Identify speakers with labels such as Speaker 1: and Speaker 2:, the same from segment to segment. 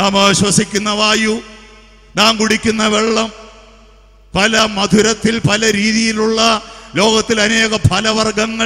Speaker 1: നാം ശ്വസിക്കുന്ന വായു നാം കുടിക്കുന്ന വെള്ളം പല മധുരത്തിൽ പല രീതിയിലുള്ള ലോകത്തിൽ അനേക ഫലവർഗങ്ങൾ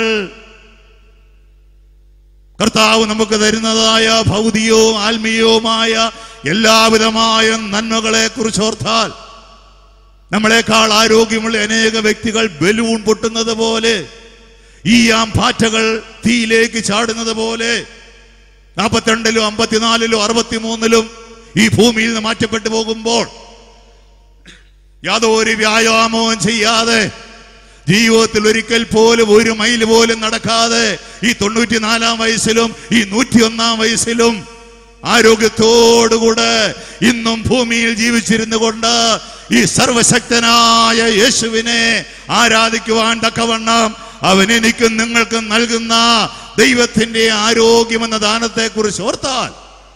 Speaker 1: കർത്താവ് നമുക്ക് തരുന്നതായ ഭൗതികവും ആത്മീയവുമായ എല്ലാവിധമായ നന്മകളെ കുറിച്ച് ഓർത്താൽ നമ്മളെക്കാൾ ആരോഗ്യമുള്ള അനേക വ്യക്തികൾ ബലൂൺ പൊട്ടുന്നത് പോലെ ഈ ആംപാറ്റകൾ തീയിലേക്ക് ചാടുന്നത് പോലെ നാൽപ്പത്തിരണ്ടിലും അമ്പത്തിനാലിലും അറുപത്തിമൂന്നിലും ഈ ഭൂമിയിൽ നിന്ന് മാറ്റപ്പെട്ടു പോകുമ്പോൾ യാതൊരു വ്യായാമവും ചെയ്യാതെ ജീവിതത്തിൽ ഒരിക്കൽ പോലും ഒരു മൈൽ പോലും നടക്കാതെ ഈ തൊണ്ണൂറ്റിനാലാം വയസ്സിലും ഈ നൂറ്റിയൊന്നാം വയസ്സിലും ആരോഗ്യത്തോടുകൂടെ ഇന്നും ഭൂമിയിൽ ജീവിച്ചിരുന്നു കൊണ്ട് ഈ സർവശക്തനായ യേശുവിനെ ആരാധിക്കുവാൻ തക്കവണ്ണം അവൻ എനിക്കും നിങ്ങൾക്കും നൽകുന്ന ദൈവത്തിന്റെ ആരോഗ്യമെന്ന ദാനത്തെ കുറിച്ച് ഓർത്താൽ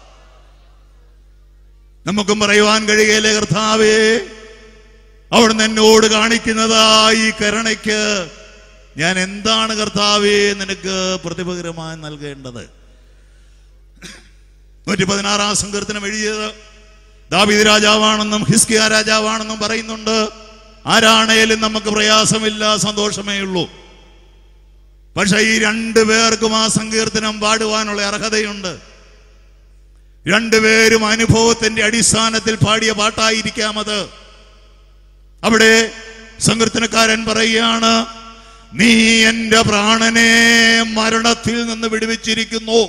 Speaker 1: നമുക്കും പറയുവാൻ കഴിയുകയില്ലേ കർത്താവേ അവിടുന്ന് എന്നോട് കാണിക്കുന്നതായി ഈ കരുണയ്ക്ക് ഞാൻ എന്താണ് കർത്താവേ നിനക്ക് പ്രതിപകരമായി നൽകേണ്ടത് നൂറ്റി പതിനാറാം സങ്കീർത്തനം എഴുതിയത് ദാവീദ് രാജാവാണെന്നും ഹിസ്കിയ രാജാവാണെന്നും പറയുന്നുണ്ട് ആരാണേലും നമുക്ക് പ്രയാസമില്ല സന്തോഷമേ ഉള്ളൂ പക്ഷെ ഈ രണ്ടു പേർക്കും ആ സങ്കീർത്തനം പാടുവാനുള്ള അർഹതയുണ്ട് രണ്ടുപേരും അനുഭവത്തിന്റെ അടിസ്ഥാനത്തിൽ പാടിയ പാട്ടായിരിക്കാം അത് അവിടെ സങ്കീർത്തനക്കാരൻ പറയുകയാണ് നീ എന്റെ പ്രാണനെ മരണത്തിൽ നിന്ന് വിടുവിച്ചിരിക്കുന്നു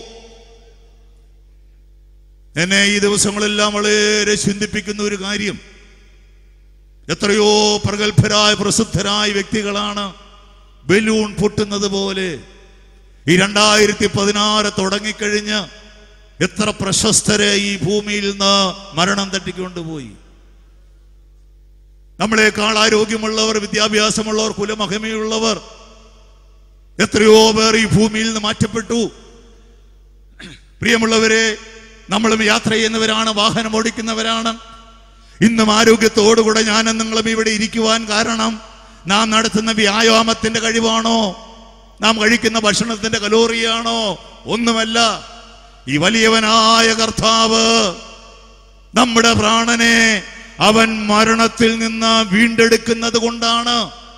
Speaker 1: എന്നെ ഈ ദിവസങ്ങളെല്ലാം വളരെ ചിന്തിപ്പിക്കുന്ന ഒരു കാര്യം എത്രയോ പ്രഗത്ഭരായ പ്രസിദ്ധരായ വ്യക്തികളാണ് ബലൂൺ പൊട്ടുന്നത് പോലെ ഈ രണ്ടായിരത്തി പതിനാറ് തുടങ്ങിക്കഴിഞ്ഞ് എത്ര പ്രശസ്തരെ ഈ ഭൂമിയിൽ നിന്ന് മരണം തട്ടിക്കൊണ്ടുപോയി നമ്മളെക്കാൾ ആരോഗ്യമുള്ളവർ വിദ്യാഭ്യാസമുള്ളവർ കുലമഹിമയുള്ളവർ എത്രയോ പേർ ഈ ഭൂമിയിൽ നിന്ന് മാറ്റപ്പെട്ടു പ്രിയമുള്ളവരെ നമ്മളും യാത്ര ചെയ്യുന്നവരാണ് വാഹനം ഓടിക്കുന്നവരാണ് ഇന്നും ആരോഗ്യത്തോടുകൂടെ ഞാനും നിങ്ങളും ഇവിടെ ഇരിക്കുവാൻ കാരണം നാം നടത്തുന്ന വ്യായാമത്തിന്റെ കഴിവാണോ നാം കഴിക്കുന്ന ഭക്ഷണത്തിന്റെ കലോറിയാണോ ഒന്നുമല്ല ഈ വലിയവനായ കർത്താവ് നമ്മുടെ പ്രാണനെ അവൻ മരണത്തിൽ നിന്ന് വീണ്ടെടുക്കുന്നത് കൊണ്ടാണ്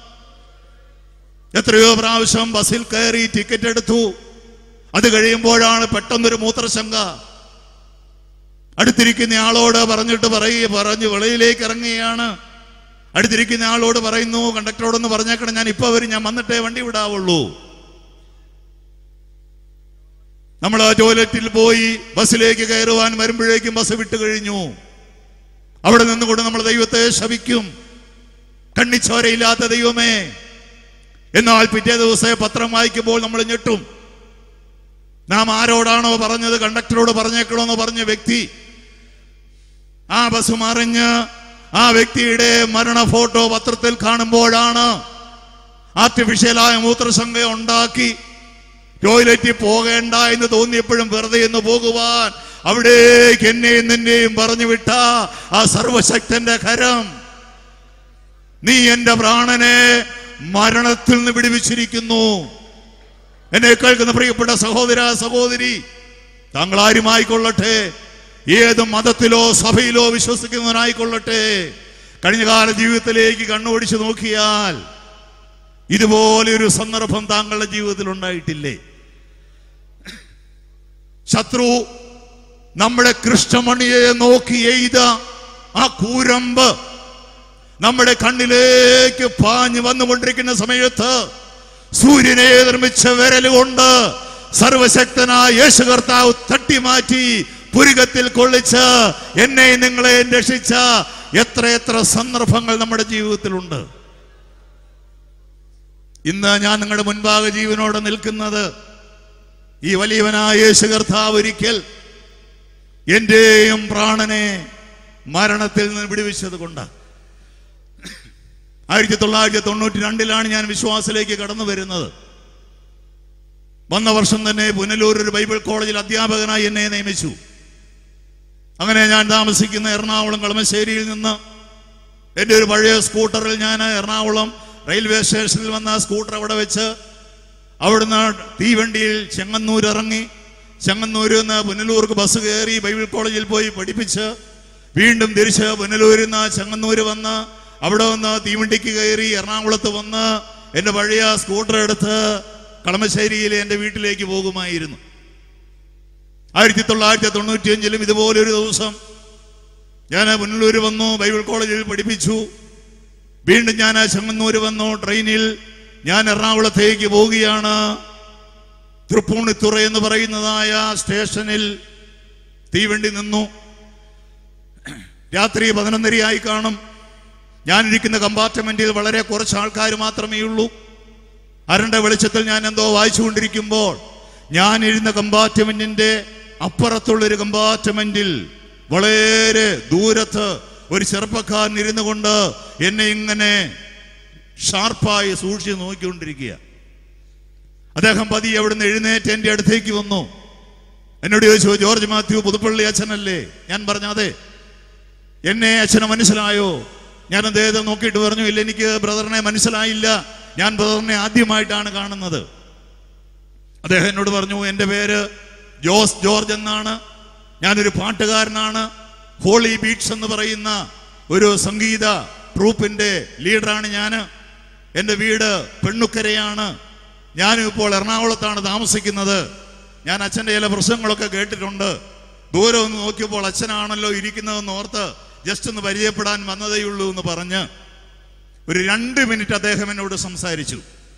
Speaker 1: എത്രയോ പ്രാവശ്യം ബസ്സിൽ കയറി ടിക്കറ്റ് എടുത്തു അത് കഴിയുമ്പോഴാണ് പെട്ടെന്നൊരു മൂത്രശങ്ക അടുത്തിരിക്കുന്ന ആളോട് പറഞ്ഞിട്ട് പറയുക പറഞ്ഞു വെളിയിലേക്ക് ഇറങ്ങുകയാണ് അടുത്തിരിക്കുന്ന ആളോട് പറയുന്നു കണ്ടക്ടറോടൊന്ന് പറഞ്ഞേക്കണം ഞാൻ ഇപ്പൊ വരും ഞാൻ വന്നിട്ടേ വണ്ടി വിടാവുള്ളൂ നമ്മൾ ആ ടോയ്ലറ്റിൽ പോയി ബസ്സിലേക്ക് കയറുവാൻ വരുമ്പോഴേക്കും ബസ് വിട്ടു കഴിഞ്ഞു അവിടെ നിന്നുകൊണ്ട് നമ്മൾ ദൈവത്തെ ശപിക്കും കണ്ണിച്ചോരയില്ലാത്ത ദൈവമേ എന്നാൽ പിറ്റേ ദിവസം പത്രം വായിക്കുമ്പോൾ നമ്മൾ ഞെട്ടും നാം ആരോടാണോ പറഞ്ഞത് കണ്ടക്ടറോട് പറഞ്ഞേക്കണമെന്ന് പറഞ്ഞ വ്യക്തി ആ ബസ് മറിഞ്ഞ് ആ വ്യക്തിയുടെ മരണ ഫോട്ടോ പത്രത്തിൽ കാണുമ്പോഴാണ് ആർട്ടിഫിഷ്യലായ മൂത്രസംഖ്യ ഉണ്ടാക്കി ടോയ്ലറ്റിൽ പോകേണ്ട എന്ന് തോന്നിയപ്പോഴും വെറുതെ എന്ന് പോകുവാൻ അവിടേക്ക് എന്നെയും നിന്നെയും പറഞ്ഞു വിട്ട ആ സർവശക്തന്റെ കരം നീ എന്റെ പ്രാണനെ മരണത്തിൽ നിന്ന് വിടുവിച്ചിരിക്കുന്നു എന്നെ കേൾക്കുന്ന പ്രിയപ്പെട്ട സഹോദര സഹോദരി താങ്കൾ ആരുമായിക്കൊള്ളട്ടെ ഏത് മതത്തിലോ സഭയിലോ വിശ്വസിക്കുന്നവനായിക്കൊള്ളട്ടെ കഴിഞ്ഞകാല ജീവിതത്തിലേക്ക് കണ്ണോടിച്ച് നോക്കിയാൽ ഇതുപോലെ ഒരു സന്ദർഭം താങ്കളുടെ ജീവിതത്തിൽ ഉണ്ടായിട്ടില്ലേ ശത്രു നമ്മുടെ കൃഷ്ണമണിയെ നോക്കി എയ്ത ആ കൂരമ്പ് നമ്മുടെ കണ്ണിലേക്ക് പാഞ്ഞു വന്നുകൊണ്ടിരിക്കുന്ന സമയത്ത് സൂര്യനെ നിർമ്മിച്ച വിരലുകൊണ്ട് സർവശക്തനായ യേശു കർത്താവ് തട്ടിമാറ്റി പുരുകത്തിൽ കൊള്ളിച്ച് എന്നെ നിങ്ങളെ രക്ഷിച്ച എത്രയെത്ര സന്ദർഭങ്ങൾ നമ്മുടെ ജീവിതത്തിലുണ്ട് ഇന്ന് ഞാൻ നിങ്ങളുടെ മുൻപാകെ ജീവനോടെ നിൽക്കുന്നത് ഈ വലിയവനായ യേശു കർത്താവ് ഒരിക്കൽ എന്റെയും പ്രാണനെ മരണത്തിൽ നിന്ന് വിടുവിച്ചത് കൊണ്ട് ആയിരത്തി തൊള്ളായിരത്തി തൊണ്ണൂറ്റി രണ്ടിലാണ് ഞാൻ വിശ്വാസത്തിലേക്ക് കടന്നു വരുന്നത് വന്ന വർഷം തന്നെ പുനലൂർ ഒരു ബൈബിൾ കോളേജിൽ അധ്യാപകനായി എന്നെ നിയമിച്ചു അങ്ങനെ ഞാൻ താമസിക്കുന്ന എറണാകുളം കളമശ്ശേരിയിൽ നിന്ന് എൻ്റെ ഒരു പഴയ സ്കൂട്ടറിൽ ഞാൻ എറണാകുളം റെയിൽവേ സ്റ്റേഷനിൽ വന്ന ആ സ്കൂട്ടർ അവിടെ വെച്ച് അവിടുന്ന് തീവണ്ടിയിൽ ചെങ്ങന്നൂർ ഇറങ്ങി ചെങ്ങന്നൂരിൽ നിന്ന് പുനലൂർക്ക് ബസ് കയറി ബൈബിൾ കോളേജിൽ പോയി പഠിപ്പിച്ച് വീണ്ടും തിരിച്ച് പുനലൂരിൽ നിന്ന് ചെങ്ങന്നൂര് വന്ന് അവിടെ വന്ന് തീവണ്ടിക്ക് കയറി എറണാകുളത്ത് വന്ന് എൻ്റെ പഴയ സ്കൂട്ടർ എടുത്ത് കളമശ്ശേരിയിലെ എൻ്റെ വീട്ടിലേക്ക് പോകുമായിരുന്നു ആയിരത്തി തൊള്ളായിരത്തി തൊണ്ണൂറ്റിയഞ്ചിലും ഇതുപോലൊരു ദിവസം ഞാൻ പുനലൂർ വന്നു ബൈബിൾ കോളേജിൽ പഠിപ്പിച്ചു വീണ്ടും ഞാൻ ചെങ്ങന്നൂര് വന്നു ട്രെയിനിൽ ഞാൻ എറണാകുളത്തേക്ക് പോവുകയാണ് തൃപ്പൂണിത്തുറ എന്ന് പറയുന്നതായ സ്റ്റേഷനിൽ തീവണ്ടി നിന്നു രാത്രി പതിനൊന്നരയായി കാണും ഞാനിരിക്കുന്ന കമ്പാർട്ട്മെന്റിൽ വളരെ കുറച്ച് ആൾക്കാർ മാത്രമേ ഉള്ളൂ അരണ്ട വെളിച്ചത്തിൽ ഞാൻ എന്തോ വായിച്ചുകൊണ്ടിരിക്കുമ്പോൾ ഞാൻ ഇരുന്ന കമ്പാർട്ട്മെന്റിന്റെ അപ്പുറത്തുള്ളൊരു കമ്പാർട്ട്മെന്റിൽ വളരെ ദൂരത്ത് ഒരു ചെറുപ്പക്കാരൻ ഇരുന്നു കൊണ്ട് എന്നെ ഇങ്ങനെ ഷാർപ്പായി സൂക്ഷിച്ച് നോക്കിക്കൊണ്ടിരിക്കുക അദ്ദേഹം പതിയെ അവിടുന്ന് എഴുന്നേറ്റ് എൻ്റെ അടുത്തേക്ക് വന്നു എന്നോട് ചോദിച്ചു ജോർജ് മാത്യു പുതുപ്പള്ളി അച്ഛനല്ലേ ഞാൻ പറഞ്ഞു അതെ എന്നെ അച്ഛനെ മനസ്സിലായോ ഞാൻ അദ്ദേഹത്തെ നോക്കിയിട്ട് പറഞ്ഞു ഇല്ല എനിക്ക് ബ്രദറിനെ മനസ്സിലായില്ല ഞാൻ ബ്രദറിനെ ആദ്യമായിട്ടാണ് കാണുന്നത് അദ്ദേഹം എന്നോട് പറഞ്ഞു എൻ്റെ പേര് ജോസ് ജോർജ് എന്നാണ് ഞാനൊരു പാട്ടുകാരനാണ് ഹോളി ബീറ്റ്സ് എന്ന് പറയുന്ന ഒരു സംഗീത ട്രൂപ്പിന്റെ ലീഡറാണ് ഞാൻ എൻ്റെ വീട് പെണ്ണുക്കരയാണ് ഞാനും ഇപ്പോൾ എറണാകുളത്താണ് താമസിക്കുന്നത് ഞാൻ അച്ഛൻ്റെ ചില പ്രശ്നങ്ങളൊക്കെ കേട്ടിട്ടുണ്ട് ദൂരെ ഒന്ന് നോക്കിയപ്പോൾ അച്ഛനാണല്ലോ ഇരിക്കുന്നതെന്ന് ഓർത്ത് ജസ്റ്റ് ഒന്ന് പരിചയപ്പെടാൻ വന്നതേയുള്ളൂ എന്ന് പറഞ്ഞ് ഒരു രണ്ട് മിനിറ്റ് അദ്ദേഹം എന്നോട് സംസാരിച്ചു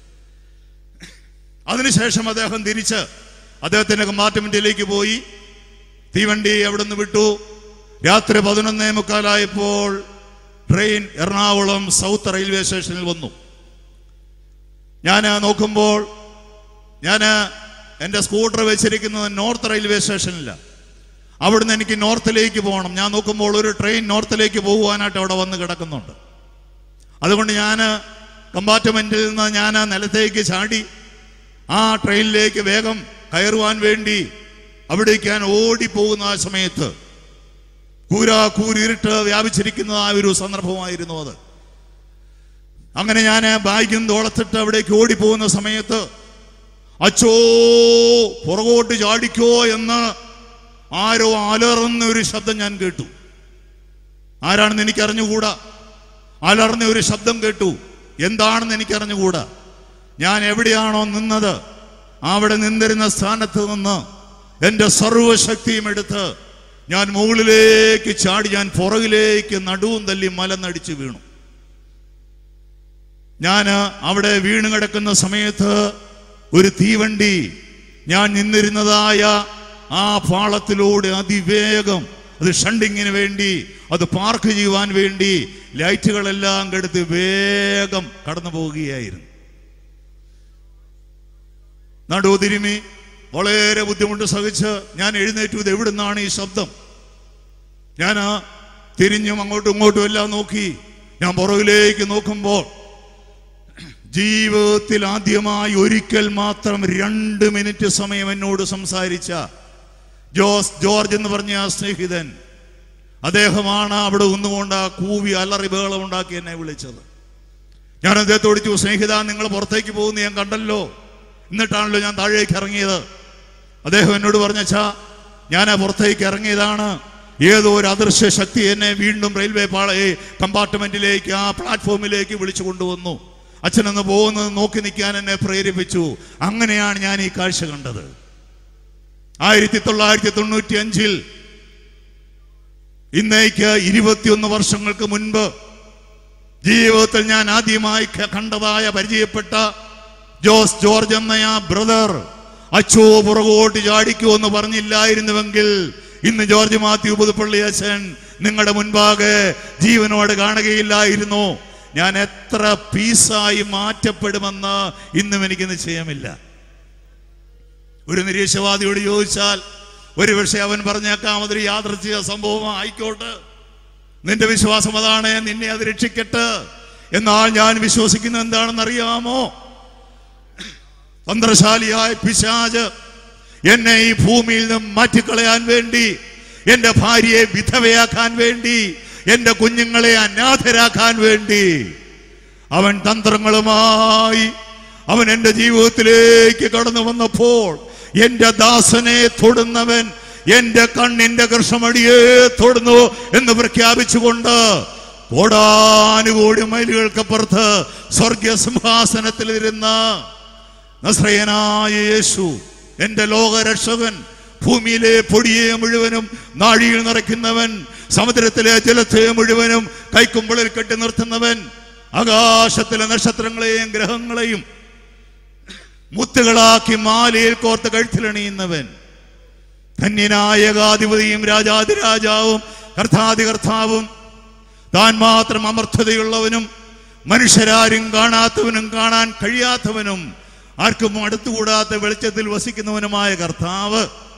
Speaker 1: അതിനുശേഷം അദ്ദേഹം തിരിച്ച് അദ്ദേഹത്തിന്റെ കമ്പാർട്ട്മെന്റിലേക്ക് പോയി തീവണ്ടി അവിടെ നിന്ന് വിട്ടു രാത്രി പതിനൊന്നേ മുക്കാലായപ്പോൾ ട്രെയിൻ എറണാകുളം സൗത്ത് റെയിൽവേ സ്റ്റേഷനിൽ വന്നു ഞാൻ നോക്കുമ്പോൾ ഞാൻ എൻ്റെ സ്കൂട്ടർ വെച്ചിരിക്കുന്നത് നോർത്ത് റെയിൽവേ സ്റ്റേഷനിലാണ് അവിടുന്ന് എനിക്ക് നോർത്തിലേക്ക് പോകണം ഞാൻ നോക്കുമ്പോൾ ഒരു ട്രെയിൻ നോർത്തിലേക്ക് പോകുവാനായിട്ട് അവിടെ വന്ന് കിടക്കുന്നുണ്ട് അതുകൊണ്ട് ഞാൻ കമ്പാർട്ട്മെന്റിൽ നിന്ന് ഞാൻ നിലത്തേക്ക് ചാടി ആ ട്രെയിനിലേക്ക് വേഗം കയറുവാൻ വേണ്ടി അവിടേക്ക് ഞാൻ ഓടിപ്പോകുന്ന ആ സമയത്ത് കൂരാ കൂരിരുട്ട് വ്യാപിച്ചിരിക്കുന്ന ആ ഒരു സന്ദർഭമായിരുന്നു അത് അങ്ങനെ ഞാൻ ബാഗും തോളത്തിട്ട് അവിടേക്ക് ഓടിപ്പോകുന്ന സമയത്ത് അച്ചോ പുറകോട്ട് ചാടിക്കോ എന്ന് ആരോ അലറുന്ന ഒരു ശബ്ദം ഞാൻ കേട്ടു ആരാണെന്ന് എനിക്ക് അറിഞ്ഞുകൂടാ അലർന്ന ഒരു ശബ്ദം കേട്ടു എന്താണെന്ന് എനിക്ക് അറിഞ്ഞുകൂടാ ഞാൻ എവിടെയാണോ നിന്നത് അവിടെ നിന്നിരുന്ന സ്ഥാനത്ത് നിന്ന് എൻ്റെ സർവശക്തിയും എടുത്ത് ഞാൻ മുകളിലേക്ക് ചാടി ഞാൻ പുറകിലേക്ക് നടുവും തല്ലി മലന്നടിച്ച് വീണു ഞാൻ അവിടെ വീണ് കിടക്കുന്ന സമയത്ത് ഒരു തീവണ്ടി ഞാൻ നിന്നിരുന്നതായ ആ പാളത്തിലൂടെ അതിവേഗം അത് ഷണ്ടിങ്ങിന് വേണ്ടി അത് പാർക്ക് ചെയ്യുവാൻ വേണ്ടി ലൈറ്റുകളെല്ലാം കെടുത്ത് വേഗം കടന്നു പോവുകയായിരുന്നു നടുതിരുമി വളരെ ബുദ്ധിമുട്ട് സഹിച്ച് ഞാൻ എഴുന്നേറ്റു ഇത് എവിടുന്നാണ് ഈ ശബ്ദം ഞാൻ ആ തിരിഞ്ഞും അങ്ങോട്ടും ഇങ്ങോട്ടും എല്ലാം നോക്കി ഞാൻ പുറകിലേക്ക് നോക്കുമ്പോൾ ജീവിതത്തിൽ ആദ്യമായി ഒരിക്കൽ മാത്രം രണ്ട് മിനിറ്റ് സമയം എന്നോട് സംസാരിച്ച ജോസ് ജോർജ് എന്ന് പറഞ്ഞ ആ സ്നേഹിതൻ അദ്ദേഹമാണ് അവിടെ ഒന്നുകൊണ്ട് ആ കൂവി അലറി ബഹളം ഉണ്ടാക്കി എന്നെ വിളിച്ചത് ഞാൻ അദ്ദേഹത്തോട് ചോദിച്ചു സ്നേഹിത നിങ്ങൾ പുറത്തേക്ക് പോകുന്ന ഞാൻ കണ്ടല്ലോ എന്നിട്ടാണല്ലോ ഞാൻ താഴേക്ക് ഇറങ്ങിയത് അദ്ദേഹം എന്നോട് പറഞ്ഞച്ചാ ഞാൻ ആ പുറത്തേക്ക് ഇറങ്ങിയതാണ് ഏതോ ഒരു അദൃശ്യ ശക്തി എന്നെ വീണ്ടും റെയിൽവേ പാള കമ്പാർട്ട്മെന്റിലേക്ക് ആ പ്ലാറ്റ്ഫോമിലേക്ക് വിളിച്ചു കൊണ്ടുവന്നു അച്ഛനൊന്ന് പോകുന്നത് നോക്കി നിൽക്കാൻ എന്നെ പ്രേരിപ്പിച്ചു അങ്ങനെയാണ് ഞാൻ ഈ കാഴ്ച കണ്ടത് ആയിരത്തി തൊള്ളായിരത്തി തൊണ്ണൂറ്റി അഞ്ചിൽ ഇന്നേക്ക് ഇരുപത്തിയൊന്ന് വർഷങ്ങൾക്ക് മുൻപ് ജീവിതത്തിൽ ഞാൻ ആദ്യമായി ക- കണ്ടതായ പരിചയപ്പെട്ട ജോസ് ജോർജ് എന്ന ആ ബ്രദർ അച്ചോ പുറകോട്ട് ചാടിക്കൂ എന്ന് പറഞ്ഞില്ലായിരുന്നുവെങ്കിൽ ഇന്ന് ജോർജ് മാത്യു പുതുപ്പള്ളി അച്ഛൻ നിങ്ങളുടെ മുൻപാകെ ജീവനോട് കാണുകയില്ലായിരുന്നു ഞാൻ എത്ര പീസായി മാറ്റപ്പെടുമെന്ന് ഇന്നും എനിക്ക് നിശ്ചയമില്ല ഒരു നിരീക്ഷവാദിയോട് ചോദിച്ചാൽ ഒരുപക്ഷെ അവൻ പറഞ്ഞേക്കാം അതൊരു യാദൃച്ഛിക സംഭവം ആയിക്കോട്ടെ നിന്റെ വിശ്വാസം അതാണ് നിന്നെ അത് രക്ഷിക്കട്ടെ എന്നാൽ ഞാൻ വിശ്വസിക്കുന്നത് എന്താണെന്ന് അറിയാമോ തന്ത്രശാലിയായ പിശാജ് എന്നെ ഈ ഭൂമിയിൽ നിന്നും മാറ്റിക്കളയാൻ വേണ്ടി എന്റെ ഭാര്യയെ വിധവയാക്കാൻ വേണ്ടി എന്റെ കുഞ്ഞുങ്ങളെ അനാഥരാക്കാൻ വേണ്ടി അവൻ തന്ത്രങ്ങളുമായി അവൻ എൻ്റെ ജീവിതത്തിലേക്ക് കടന്നു വന്നപ്പോൾ എന്റെ ദാസനെ തൊടുന്നവൻ എന്റെ കണ്ണിന്റെ കൃഷ്ണമടിയെ തൊടുന്നു എന്ന് പ്രഖ്യാപിച്ചുകൊണ്ട് കോടാനുകോടി മൈലുകൾക്കപ്പുറത്ത് സ്വർഗീയ സിംഹാസനത്തിൽ ഇരുന്ന നസ്രയനായ യേശു എന്റെ ലോകരക്ഷകൻ ഭൂമിയിലെ പൊടിയെ മുഴുവനും നാഴിയിൽ നിറയ്ക്കുന്നവൻ സമുദ്രത്തിലെ ജലത്തെ മുഴുവനും കൈക്കുമ്പിളിൽ കെട്ടി നിർത്തുന്നവൻ ആകാശത്തിലെ നക്ഷത്രങ്ങളെയും ഗ്രഹങ്ങളെയും മുത്തുകളാക്കി മാലയിൽ കോർത്ത് കഴുത്തിലണിയുന്നവൻ ധന്യനായ ഏകാധിപതിയും രാജാതിരാജാവും കർത്താതി കർത്താവും താൻ മാത്രം അമർത്ഥതയുള്ളവനും മനുഷ്യരാരും കാണാത്തവനും കാണാൻ കഴിയാത്തവനും ആർക്കും അടുത്തുകൂടാത്ത വെളിച്ചത്തിൽ വസിക്കുന്നവനുമായ കർത്താവ്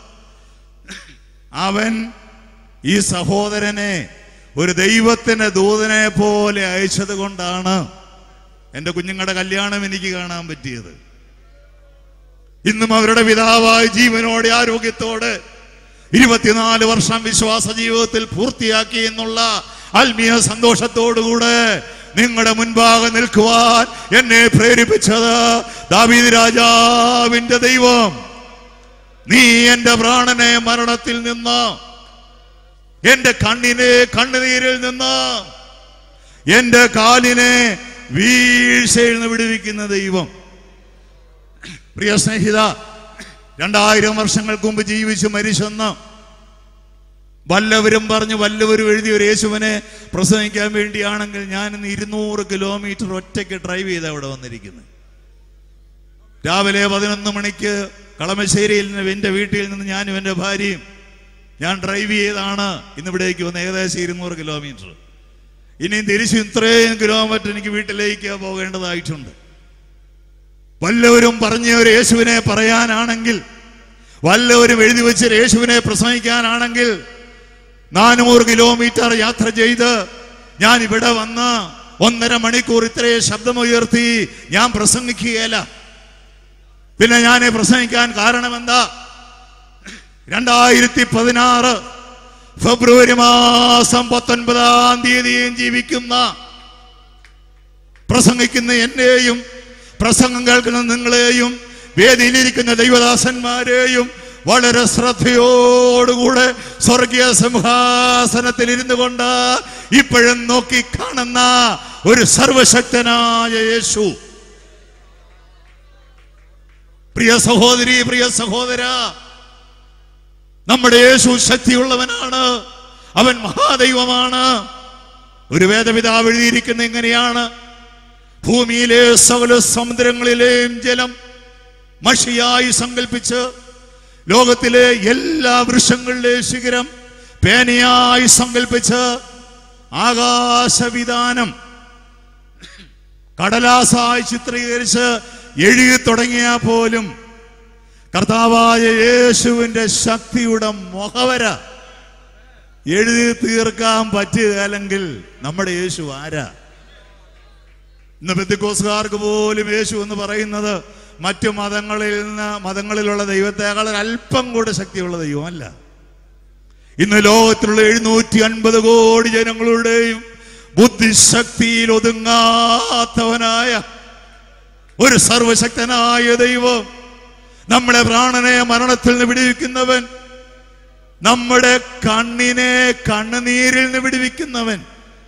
Speaker 1: അവൻ ഈ സഹോദരനെ ഒരു ദൈവത്തിന്റെ ദൂതനെ പോലെ അയച്ചത് കൊണ്ടാണ് എൻ്റെ കുഞ്ഞുങ്ങളുടെ കല്യാണം എനിക്ക് കാണാൻ പറ്റിയത് ഇന്നും അവരുടെ പിതാവായി ജീവനോടെ ആരോഗ്യത്തോടെ ഇരുപത്തിനാല് വർഷം വിശ്വാസ ജീവിതത്തിൽ പൂർത്തിയാക്കി എന്നുള്ള ആത്മീയ സന്തോഷത്തോടുകൂടെ നിങ്ങളുടെ മുൻപാകെ നിൽക്കുവാൻ എന്നെ പ്രേരിപ്പിച്ചത് ദാവീദ് രാജാവിന്റെ ദൈവം നീ എന്റെ പ്രാണനെ മരണത്തിൽ നിന്ന് എന്റെ കണ്ണിനെ കണ്ണുനീരിൽ നിന്ന് എന്റെ കാലിനെ വീഴ്ചയിൽ നിന്ന് വിടുവിക്കുന്ന ദൈവം പ്രിയ സ്നേഹിത രണ്ടായിരം വർഷങ്ങൾക്ക് മുമ്പ് ജീവിച്ചു മരിച്ചെന്ന് വല്ലവരും പറഞ്ഞു വല്ലവരും എഴുതിയ ഒരു യേശുവിനെ പ്രസംഗിക്കാൻ വേണ്ടിയാണെങ്കിൽ ഞാൻ ഇന്ന് ഇരുന്നൂറ് കിലോമീറ്റർ ഒറ്റയ്ക്ക് ഡ്രൈവ് ചെയ്ത് അവിടെ വന്നിരിക്കുന്നത് രാവിലെ പതിനൊന്ന് മണിക്ക് കളമശ്ശേരിയിൽ നിന്ന് എൻ്റെ വീട്ടിൽ നിന്ന് ഞാനും എൻ്റെ ഭാര്യയും ഞാൻ ഡ്രൈവ് ചെയ്താണ് ഇന്നിവിടേക്ക് വന്ന് ഏകദേശം ഇരുന്നൂറ് കിലോമീറ്റർ ഇനിയും തിരിച്ച് ഇത്രയും കിലോമീറ്റർ എനിക്ക് വീട്ടിലേക്ക് പോകേണ്ടതായിട്ടുണ്ട് വല്ലവരും പറഞ്ഞ ഒരു യേശുവിനെ പറയാനാണെങ്കിൽ വല്ലവരും എഴുതി വെച്ച ഒരു യേശുവിനെ പ്രസംഗിക്കാനാണെങ്കിൽ നാനൂറ് കിലോമീറ്റർ യാത്ര ചെയ്ത് ഞാൻ ഇവിടെ വന്ന് ഒന്നര മണിക്കൂർ ഇത്രയും ശബ്ദമുയർത്തി ഞാൻ പ്രസംഗിക്കുകയല്ല പിന്നെ ഞാൻ പ്രസംഗിക്കാൻ കാരണം എന്താ രണ്ടായിരത്തി പതിനാറ് ഫെബ്രുവരി മാസം പത്തൊൻപതാം തീയതിയും ജീവിക്കുന്ന പ്രസംഗിക്കുന്ന എന്നെയും പ്രസംഗം കേൾക്കുന്ന നിങ്ങളെയും വേദിയിലിരിക്കുന്ന ദൈവദാസന്മാരെയും വളരെ ശ്രദ്ധയോടുകൂടെ സ്വർഗീയ സിംഹാസനത്തിൽ ഇരുന്നു കൊണ്ട് ഇപ്പോഴും നോക്കി കാണുന്ന ഒരു സർവശക്തനായ യേശു പ്രിയ സഹോദരി പ്രിയ സഹോദര നമ്മുടെ യേശു ശക്തിയുള്ളവനാണ് അവൻ മഹാദൈവമാണ് ഒരു വേദപിതാവ് എഴുതിയിരിക്കുന്ന എങ്ങനെയാണ് ഭൂമിയിലെ സകല സമുദ്രങ്ങളിലെയും ജലം മഷിയായി സങ്കല്പിച്ച് ലോകത്തിലെ എല്ലാ വൃക്ഷങ്ങളിലെയും ശിഖരം പേനയായി സങ്കല്പിച്ച് ആകാശവിധാനം കടലാസായി ചിത്രീകരിച്ച് എഴുതി തുടങ്ങിയ പോലും കർത്താവായ യേശുവിന്റെ ശക്തിയുടെ മുഖവര എഴുതി തീർക്കാൻ പറ്റുകയല്ലെങ്കിൽ നമ്മുടെ യേശു ആരാ ഇന്ന് ബന്ധുക്കോസുകാർക്ക് പോലും യേശു എന്ന് പറയുന്നത് മറ്റു മതങ്ങളിൽ നിന്ന് മതങ്ങളിലുള്ള ദൈവത്തെക്കാൾ അല്പം കൂടെ ശക്തിയുള്ള ദൈവമല്ല ഇന്ന് ലോകത്തിലുള്ള എഴുന്നൂറ്റി അൻപത് കോടി ജനങ്ങളുടെയും ബുദ്ധിശക്തിയിൽ ഒതുങ്ങാത്തവനായ ഒരു സർവശക്തനായ ദൈവം നമ്മുടെ പ്രാണനെ മരണത്തിൽ നിന്ന് വിടുവിക്കുന്നവൻ നമ്മുടെ കണ്ണിനെ കണ്ണുനീരിൽ നിന്ന് വിടുവിക്കുന്നവൻ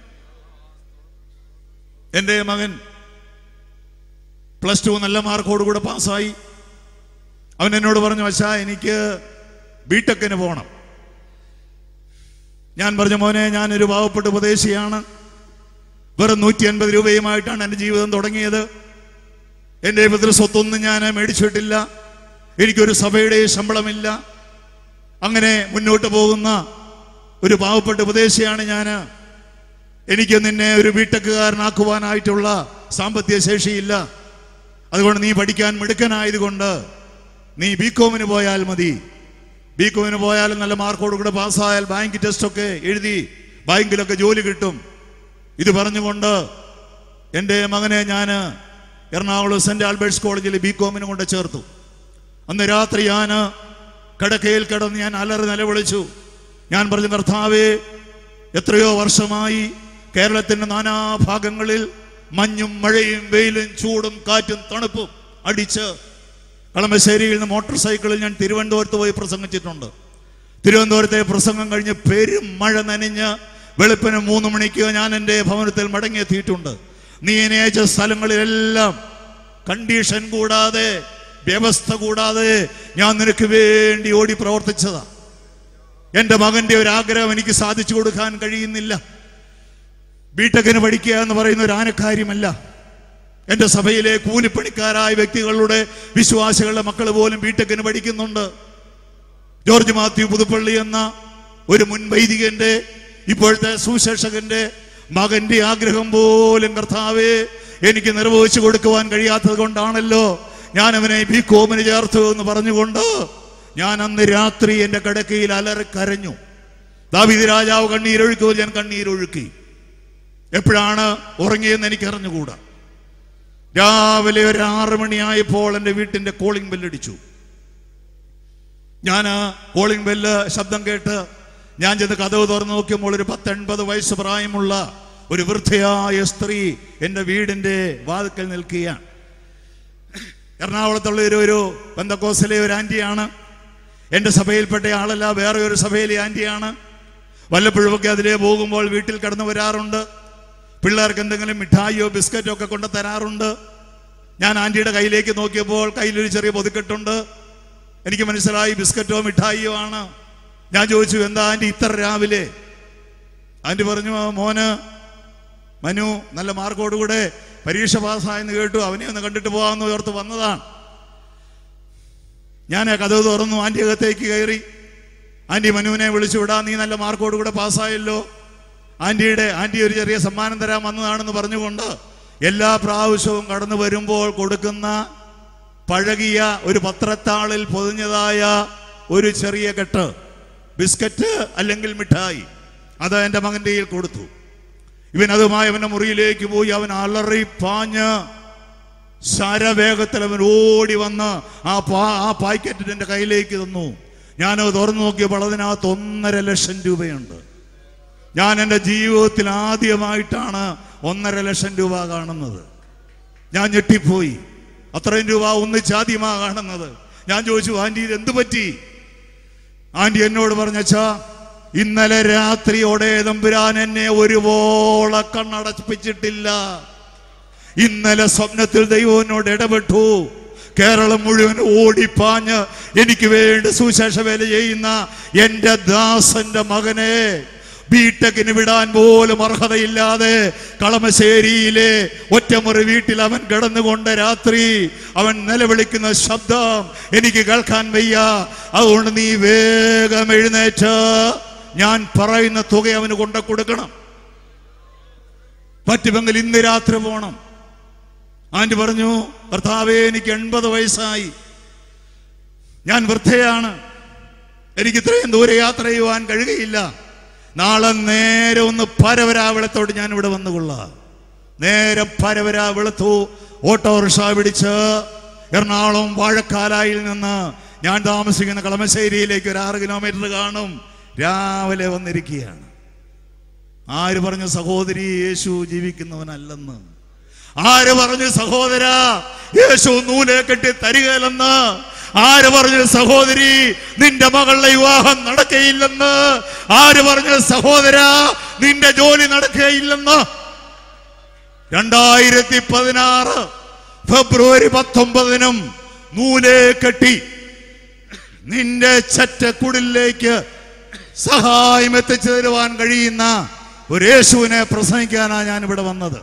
Speaker 1: എൻ്റെ മകൻ പ്ലസ് ടു നല്ല മാർക്കോടുകൂടെ പാസ്സായി അവൻ എന്നോട് പറഞ്ഞു വച്ചാ എനിക്ക് ബിടെക്കിന് പോകണം ഞാൻ പറഞ്ഞു മോനെ ഞാനൊരു പാവപ്പെട്ട ഉപദേശിയാണ് വെറും നൂറ്റി അൻപത് രൂപയുമായിട്ടാണ് എൻ്റെ ജീവിതം തുടങ്ങിയത് എൻ്റെ പിതൃ സ്വത്തൊന്നും ഞാൻ മേടിച്ചിട്ടില്ല എനിക്കൊരു സഭയുടെ ശമ്പളമില്ല അങ്ങനെ മുന്നോട്ട് പോകുന്ന ഒരു പാവപ്പെട്ട ഉപദേശിയാണ് ഞാൻ എനിക്ക് നിന്നെ ഒരു ബിടെക്കുകാരനാക്കുവാനായിട്ടുള്ള സാമ്പത്തിക ശേഷിയില്ല അതുകൊണ്ട് നീ പഠിക്കാൻ മിടുക്കനായതുകൊണ്ട് നീ ബി കോമിന് പോയാൽ മതി ബി കോമിന് പോയാൽ നല്ല മാർക്കോട് കൂടെ പാസ്സായാൽ ബാങ്ക് ടെസ്റ്റൊക്കെ എഴുതി ബാങ്കിലൊക്കെ ജോലി കിട്ടും ഇത് പറഞ്ഞുകൊണ്ട് എൻ്റെ മകനെ ഞാൻ എറണാകുളം സെന്റ് ആൽബർട്ട്സ് കോളേജിൽ ബി കോമിന് കൊണ്ട് ചേർത്തു അന്ന് രാത്രി ഞാൻ കിടക്കയിൽ കിടന്ന് ഞാൻ അലറി നിലവിളിച്ചു ഞാൻ പറഞ്ഞു കർത്താവേ എത്രയോ വർഷമായി കേരളത്തിന്റെ നാനാഭാഗങ്ങളിൽ മഞ്ഞും മഴയും വെയിലും ചൂടും കാറ്റും തണുപ്പും അടിച്ച് കളമശ്ശേരിയിൽ നിന്ന് മോട്ടോർ സൈക്കിളിൽ ഞാൻ തിരുവനന്തപുരത്ത് പോയി പ്രസംഗിച്ചിട്ടുണ്ട് തിരുവനന്തപുരത്തെ പ്രസംഗം കഴിഞ്ഞ് പെരും മഴ നനഞ്ഞ് വെളുപ്പിന് മൂന്ന് മണിക്ക് ഞാൻ എൻ്റെ ഭവനത്തിൽ മടങ്ങിയെത്തിയിട്ടുണ്ട് നീ എന്നെ അയച്ച സ്ഥലങ്ങളിലെല്ലാം കണ്ടീഷൻ കൂടാതെ വ്യവസ്ഥ കൂടാതെ ഞാൻ നിനക്ക് വേണ്ടി ഓടി പ്രവർത്തിച്ചതാ എൻ്റെ മകന്റെ ഒരു ആഗ്രഹം എനിക്ക് സാധിച്ചു കൊടുക്കാൻ കഴിയുന്നില്ല ബിടെക്കിന് പഠിക്കുക എന്ന് പറയുന്ന ഒരു ആനക്കാര്യമല്ല എൻ്റെ സഭയിലെ കൂലിപ്പണിക്കാരായ വ്യക്തികളുടെ വിശ്വാസികളുടെ മക്കൾ പോലും ബിടെക്കിന് പഠിക്കുന്നുണ്ട് ജോർജ് മാത്യു പുതുപ്പള്ളി എന്ന ഒരു മുൻ വൈദികന്റെ ഇപ്പോഴത്തെ സുശേഷകന്റെ മകന്റെ ആഗ്രഹം പോലും കർത്താവേ എനിക്ക് നിർവഹിച്ചു കൊടുക്കുവാൻ കഴിയാത്തത് കൊണ്ടാണല്ലോ ഞാൻ അവനെ ബി കോമിന് ചേർത്തു എന്ന് പറഞ്ഞുകൊണ്ട് ഞാൻ അന്ന് രാത്രി എൻ്റെ കിടക്കയിൽ അലറി കരഞ്ഞു ദാവീദ് രാജാവ് കണ്ണീരൊഴുക്കുമ്പോൾ ഞാൻ കണ്ണീരൊഴുക്കി എപ്പോഴാണ് ഉറങ്ങിയെന്ന് എനിക്ക് അറിഞ്ഞുകൂടാ രാവിലെ ഒരു ആറ് മണിയായപ്പോൾ എൻ്റെ വീട്ടിൻ്റെ കോളിംഗ് ബെല്ലടിച്ചു ഞാൻ കോളിംഗ് ബെല്ല് ശബ്ദം കേട്ട് ഞാൻ ചെന്ന് കഥവ് തുറന്നു നോക്കിയപ്പോൾ ഒരു പത്തൊൻപത് വയസ്സ് പ്രായമുള്ള ഒരു വൃദ്ധയായ സ്ത്രീ എൻ്റെ വീടിൻ്റെ വാതിക്കൽ നിൽക്കുകയാണ് എറണാകുളത്തുള്ള ഒരു ഒരു ബന്ധക്കോസിലെ ഒരു ആൻറ്റിയാണ് എൻ്റെ സഭയിൽപ്പെട്ട ആളല്ല വേറെ ഒരു സഭയിലെ ആൻറ്റിയാണ് വല്ലപ്പോഴുമൊക്കെ അതിലേ പോകുമ്പോൾ വീട്ടിൽ കടന്നു വരാറുണ്ട് പിള്ളേർക്ക് എന്തെങ്കിലും മിഠായിയോ ബിസ്ക്കറ്റോ ഒക്കെ കൊണ്ട് തരാറുണ്ട് ഞാൻ ആൻറ്റിയുടെ കയ്യിലേക്ക് നോക്കിയപ്പോൾ കയ്യിലൊരു ചെറിയ പൊതുക്കെട്ടുണ്ട് എനിക്ക് മനസ്സിലായി ബിസ്ക്കറ്റോ മിഠായിയോ ആണ് ഞാൻ ചോദിച്ചു എന്താ ആൻറ്റി ഇത്ര രാവിലെ ആൻറ്റി പറഞ്ഞു "ആ, മോന് മനു നല്ല മാർക്കോടുകൂടെ പരീക്ഷ പാസ്സായെന്ന് കേട്ടു അവനെ ഒന്ന് കണ്ടിട്ട് പോകാമെന്ന് ഓർത്ത് വന്നതാണ് ഞാൻ ആ കഥ തുറന്നു ആൻറ്റി അകത്തേക്ക് കയറി ആൻറ്റി മനുവിനെ വിളിച്ചു വിടാം നീ നല്ല മാർക്കോടുകൂടെ പാസ്സായല്ലോ ആൻറ്റിയുടെ ആൻറ്റി ഒരു ചെറിയ സമ്മാനം തരാൻ വന്നതാണെന്ന് പറഞ്ഞുകൊണ്ട് എല്ലാ പ്രാവശ്യവും കടന്നു വരുമ്പോൾ കൊടുക്കുന്ന പഴകിയ ഒരു പത്രത്താളിൽ പൊതിഞ്ഞതായ ഒരു ചെറിയ കെട്ട് ബിസ്ക്കറ്റ് അല്ലെങ്കിൽ മിഠായി അത് എൻ്റെ മകൻ്റെ കയ്യിൽ കൊടുത്തു ഇവൻ അതുമായി അവൻ്റെ മുറിയിലേക്ക് പോയി അവൻ അലറി പാഞ്ഞ് ശരവേഗത്തിൽ അവൻ ഓടി വന്ന് ആ പാ ആ പാക്കറ്റ് എൻ്റെ കയ്യിലേക്ക് തന്നു ഞാനത് തുറന്നു നോക്കിയപ്പോൾ അതിനകത്ത് ഒന്നര ലക്ഷം രൂപയുണ്ട് ഞാൻ എൻ്റെ ജീവിതത്തിൽ ആദ്യമായിട്ടാണ് ഒന്നര ലക്ഷം രൂപ കാണുന്നത് ഞാൻ ഞെട്ടിപ്പോയി അത്രയും രൂപ ഒന്നിച്ചാദ്യമാ കാണുന്നത് ഞാൻ ചോദിച്ചു ആന്റി ഇത് എന്ത് പറ്റി ആന്റി എന്നോട് പറഞ്ഞച്ചാ ഇന്നലെ രാത്രിയോടെ തമ്പുരാൻ എന്നെ ഒരുപോള കണ്ണടപ്പിച്ചിട്ടില്ല ഇന്നലെ സ്വപ്നത്തിൽ ദൈവം എന്നോട് ഇടപെട്ടു കേരളം മുഴുവൻ ഓടിപ്പാഞ്ഞ് എനിക്ക് വേണ്ടി സുശേഷ വേല ചെയ്യുന്ന എൻ്റെ ദാസന്റെ മകനെ ബിടെക്കിന് വിടാൻ പോലും അർഹതയില്ലാതെ കളമശ്ശേരിയിലെ ഒറ്റമുറി വീട്ടിൽ അവൻ കിടന്നുകൊണ്ട് രാത്രി അവൻ നിലവിളിക്കുന്ന ശബ്ദം എനിക്ക് കേൾക്കാൻ വയ്യ അതുകൊണ്ട് നീ വേഗം എഴുന്നേറ്റ് ഞാൻ പറയുന്ന തുക അവന് കൊണ്ട കൊടുക്കണം പറ്റുമെങ്കിൽ ഇന്ന് രാത്രി പോണം ആൻറ്റി പറഞ്ഞു ഭർത്താവേ എനിക്ക് എൺപത് വയസ്സായി ഞാൻ വൃദ്ധയാണ് എനിക്ക് ഇത്രയും ദൂരെ യാത്ര ചെയ്യുവാൻ കഴിയുകയില്ല നാളെ നേരെ ഒന്ന് പരവരാ വെളുത്തോട്ട് ഞാൻ ഇവിടെ വന്നുകൊള്ളാം നേരെ പരവരാ വെളുത്തു ഓട്ടോറിക്ഷ പിടിച്ച് എറണാകുളം വാഴക്കാലായിൽ നിന്ന് ഞാൻ താമസിക്കുന്ന കളമശ്ശേരിയിലേക്ക് ഒരു ആറ് കിലോമീറ്റർ കാണും രാവിലെ വന്നിരിക്കുകയാണ് ആര് പറഞ്ഞു സഹോദരി യേശു ജീവിക്കുന്നവനല്ലെന്ന് ആര് പറഞ്ഞു സഹോദര യേശു നൂലെ കെട്ടി തരികയില്ലെന്ന് ആര് പറഞ്ഞു സഹോദരി നിന്റെ മകളുടെ വിവാഹം നടക്കയില്ലെന്ന് ആര് പറഞ്ഞു സഹോദര നിന്റെ ജോലി നടക്കുകയില്ലെന്ന് രണ്ടായിരത്തി പതിനാറ് ഫെബ്രുവരി പത്തൊമ്പതിനും നൂലെ കെട്ടി നിന്റെ ചറ്റക്കുടിലേക്ക് സഹായം എത്തിച്ചു തരുവാൻ കഴിയുന്ന ഒരു യേശുവിനെ പ്രസംഗിക്കാനാണ് ഞാൻ ഇവിടെ വന്നത്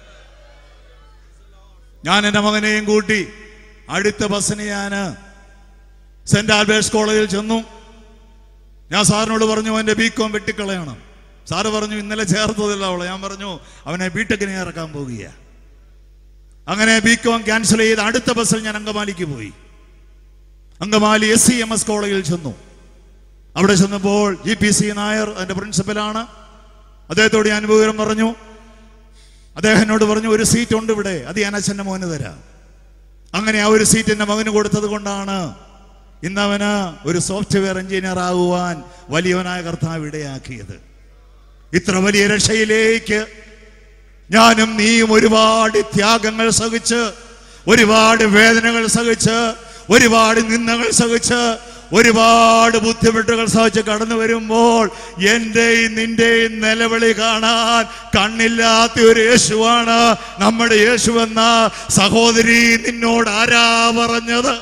Speaker 1: ഞാൻ എൻ്റെ മകനെയും കൂട്ടി അടുത്ത ബസ്സിന് ഞാൻ സെന്റ് ആൽബേഴ്സ് കോളേജിൽ ചെന്നു ഞാൻ സാറിനോട് പറഞ്ഞു അവൻ്റെ ബികോം വെട്ടിക്കളയണം സാറ് പറഞ്ഞു ഇന്നലെ ചേർത്തതില്ല അവളെ ഞാൻ പറഞ്ഞു അവനെ ബിടെക്കിന് ഇറക്കാൻ പോകുക അങ്ങനെ ബികോം ക്യാൻസൽ ചെയ്ത് അടുത്ത ബസ്സിൽ ഞാൻ അങ്കമാലിക്ക് പോയി Angamaly S C M S കോളേജിൽ ചെന്നു അവിടെ ചെന്നപ്പോൾ ജി പി സി നായർ അതിന്റെ പ്രിൻസിപ്പലാണ് അദ്ദേഹത്തോട് ഞാൻ വിവരം പറഞ്ഞു അദ്ദേഹം എന്നോട് പറഞ്ഞു ഒരു സീറ്റ് ഉണ്ട് ഇവിടെ അത് ഞാൻ അച്ഛൻ്റെ മോന് തരാം അങ്ങനെ ആ ഒരു സീറ്റ് എൻ്റെ മകന് കൊടുത്തത് കൊണ്ടാണ് ഇന്നവന് ഒരു സോഫ്റ്റ്വെയർ എഞ്ചിനീയർ ആകുവാൻ വലിയവനായ കർത്താവ് ഇടയാക്കിയത് ഇത്ര വലിയ രക്ഷയിലേക്ക് ഞാനും നീയും ഒരുപാട് ത്യാഗങ്ങൾ സഹിച്ച് ഒരുപാട് വേദനകൾ സഹിച്ച് ഒരുപാട് നിന്ദകൾ സഹിച്ച് ഒരുപാട് ബുദ്ധിമുട്ടുകൾ സഹിച്ച് കടന്നു വരുമ്പോൾ എന്റെയും നിന്റെയും നിലവിളി കാണാൻ കണ്ണില്ലാത്ത ഒരു യേശുവാണ് നമ്മുടെ യേശുവെന്ന സഹോദരി നിന്നോട് ആരാ പറഞ്ഞത്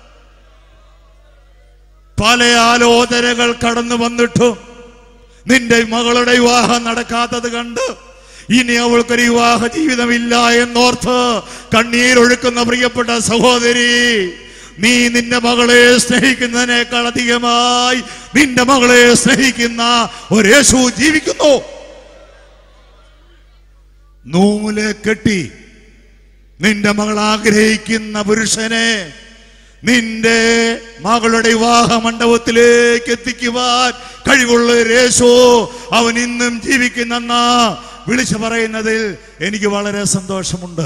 Speaker 1: പല ആലോചനകൾ കടന്നു വന്നിട്ടും നിന്റെ മകളുടെ വിവാഹം നടക്കാത്തത് കണ്ട് ഇനി അവൾക്കൊരു വിവാഹ ജീവിതമില്ല എന്നോർത്ത് കണ്ണീരൊഴുക്കുന്ന പ്രിയപ്പെട്ട സഹോദരി നീ നിന്റെ മകളെ സ്നേഹിക്കുന്നതിനേക്കാൾ അധികമായി നിന്റെ മകളെ സ്നേഹിക്കുന്ന ഒരു യേശു ജീവിക്കുന്നു നൂല് കെട്ടി നിന്റെ മകൾ ആഗ്രഹിക്കുന്ന പുരുഷനെ നിന്റെ മകളുടെ വിവാഹ മണ്ഡപത്തിലേക്ക് എത്തിക്കുവാൻ കഴിവുള്ള ഒരു യേശു അവൻ ഇന്നും ജീവിക്കുന്നെന്ന് വിളിച്ചു പറയുന്നതിൽ എനിക്ക് വളരെ സന്തോഷമുണ്ട്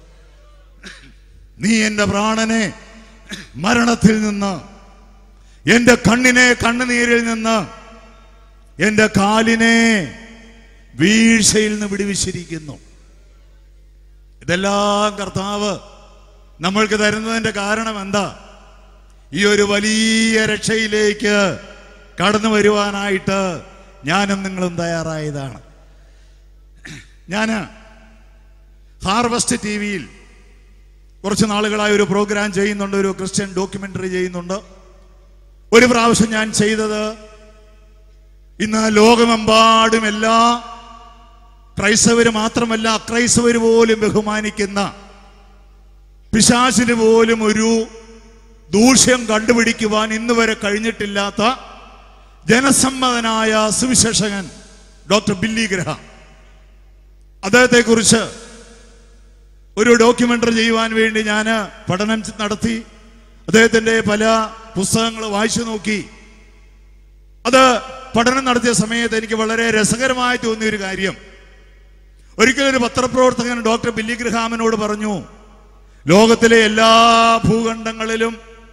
Speaker 1: നീ എൻ്റെ പ്രാണനെ മരണത്തിൽ നിന്ന് എൻ്റെ കണ്ണിനെ കണ്ണുനീരിൽ നിന്ന് എൻ്റെ കാലിനെ വീഴ്ചയിൽ നിന്ന് വിടുവിച്ചിരിക്കുന്നു ഇതെല്ലാം കർത്താവ് നമ്മൾക്ക് തരുന്നതിന്റെ കാരണം എന്താ ഈ ഒരു വലിയ രക്ഷയിലേക്ക് കടന്നു വരുവാനായിട്ട് ഞാനും നിങ്ങളും തയ്യാറായതാണ് ഞാൻ ഹാർവസ്റ്റ് ടി വിയിൽ കുറച്ച് നാളുകളായി ഒരു പ്രോഗ്രാം ചെയ്യുന്നുണ്ട് ഒരു ക്രിസ്ത്യൻ ഡോക്യുമെന്ററി ചെയ്യുന്നുണ്ട് ഒരു പ്രാവശ്യം ഞാൻ ചെയ്തത് ഇന്ന് ലോകമെമ്പാടും എല്ലാ ക്രൈസ്തവര് മാത്രമല്ല അക്രൈസ്തവര് പോലും ബഹുമാനിക്കുന്ന പിശാചിന് പോലും ഒരു ദൂഷ്യം കണ്ടുപിടിക്കുവാൻ ഇന്ന് വരെ കഴിഞ്ഞിട്ടില്ലാത്ത ജനസമ്മതനായ സുവിശേഷകൻ ഡോക്ടർ ബില്ലി ഗ്രഹാം അദ്ദേഹത്തെ കുറിച്ച് ഒരു ഡോക്യുമെന്ററി ചെയ്യുവാൻ വേണ്ടി ഞാൻ പഠനം നടത്തി അദ്ദേഹത്തിന്റെ പല പുസ്തകങ്ങൾ വായിച്ചു നോക്കി അത് പഠനം നടത്തിയ സമയത്ത് എനിക്ക് വളരെ രസകരമായി തോന്നിയ ഒരു കാര്യം ഒരിക്കലും ഒരു പത്രപ്രവർത്തകൻ ഡോക്ടർ ബില്ലി ഗ്രഹാമിനോട് പറഞ്ഞു ലോകത്തിലെ എല്ലാ ഭൂഖണ്ഡങ്ങളിലും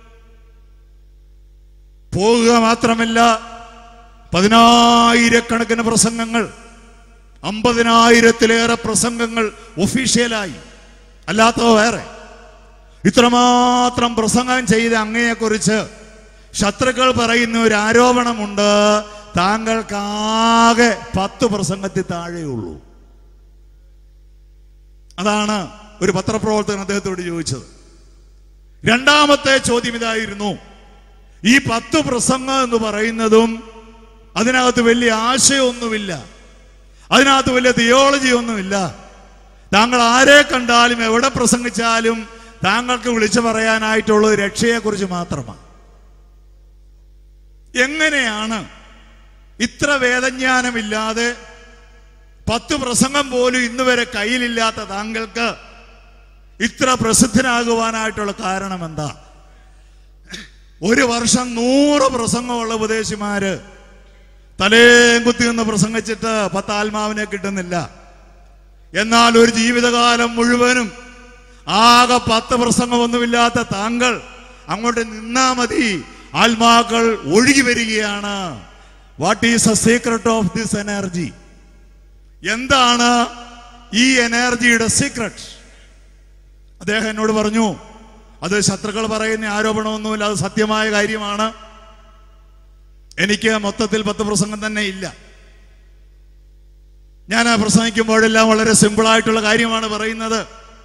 Speaker 1: പോകുക മാത്രമല്ല പതിനായിരക്കണക്കിന് പ്രസംഗങ്ങൾ അമ്പതിനായിരത്തിലേറെ പ്രസംഗങ്ങൾ ഒഫീഷ്യലായി അല്ലാത്തവ വേറെ ഇത്രമാത്രം പ്രസംഗം ചെയ്ത അങ്ങയെക്കുറിച്ച് ശത്രുക്കൾ പറയുന്ന ഒരു ആരോപണമുണ്ട് താങ്കൾക്കാകെ പത്ത് പ്രസംഗത്തിൽ താഴെയുള്ളൂ അതാണ് ഒരു പത്രപ്രവർത്തകൻ അദ്ദേഹത്തോട് ചോദിച്ചത് രണ്ടാമത്തെ ചോദ്യം ഇതായിരുന്നു ഈ പത്ത് പ്രസംഗം എന്ന് പറയുന്നതും അതിനകത്ത് വലിയ ആശയമൊന്നുമില്ല അതിനകത്ത് വലിയ തിയോളജി ഒന്നുമില്ല താങ്കൾ ആരെ കണ്ടാലും എവിടെ പ്രസംഗിച്ചാലും താങ്കൾക്ക് വിളിച്ചു പറയാനായിട്ടുള്ളത് രക്ഷയെക്കുറിച്ച് മാത്രമാണ് എങ്ങനെയാണ് ഇത്ര വേദജ്ഞാനമില്ലാതെ പത്ത് പ്രസംഗം പോലും ഇന്ന് വരെ കയ്യിലില്ലാത്ത താങ്കൾക്ക് ഇത്ര പ്രസിദ്ധനാകുവാനായിട്ടുള്ള കാരണം എന്താ ഒരു വർഷം നൂറ് പ്രസംഗമുള്ള ഉപദേശിമാര് തലേം കുത്തി നിന്ന് പ്രസംഗിച്ചിട്ട് പത്ത് ആത്മാവിനെ കിട്ടുന്നില്ല എന്നാൽ ഒരു ജീവിതകാലം മുഴുവനും ആകെ പത്ത് പ്രസംഗമൊന്നുമില്ലാത്ത താങ്കൾ അങ്ങോട്ട് നിന്നാ മതി ആത്മാക്കൾ ഒഴുകി വരികയാണ് what is a secret of this energy എന്താണ് ഈ എനർജിയുടെ സീക്രട്ട് അദ്ദേഹം എന്നോട് പറഞ്ഞു അത് ശത്രുക്കൾ പറയുന്ന ആരോപണമൊന്നുമില്ല അത് സത്യമായ കാര്യമാണ് എനിക്ക് മൊത്തത്തിൽ പത്ത് പ്രസംഗം തന്നെ ഇല്ല ഞാൻ പ്രസംഗിക്കുമ്പോഴെല്ലാം വളരെ സിമ്പിളായിട്ടുള്ള കാര്യമാണ് പറയുന്നത്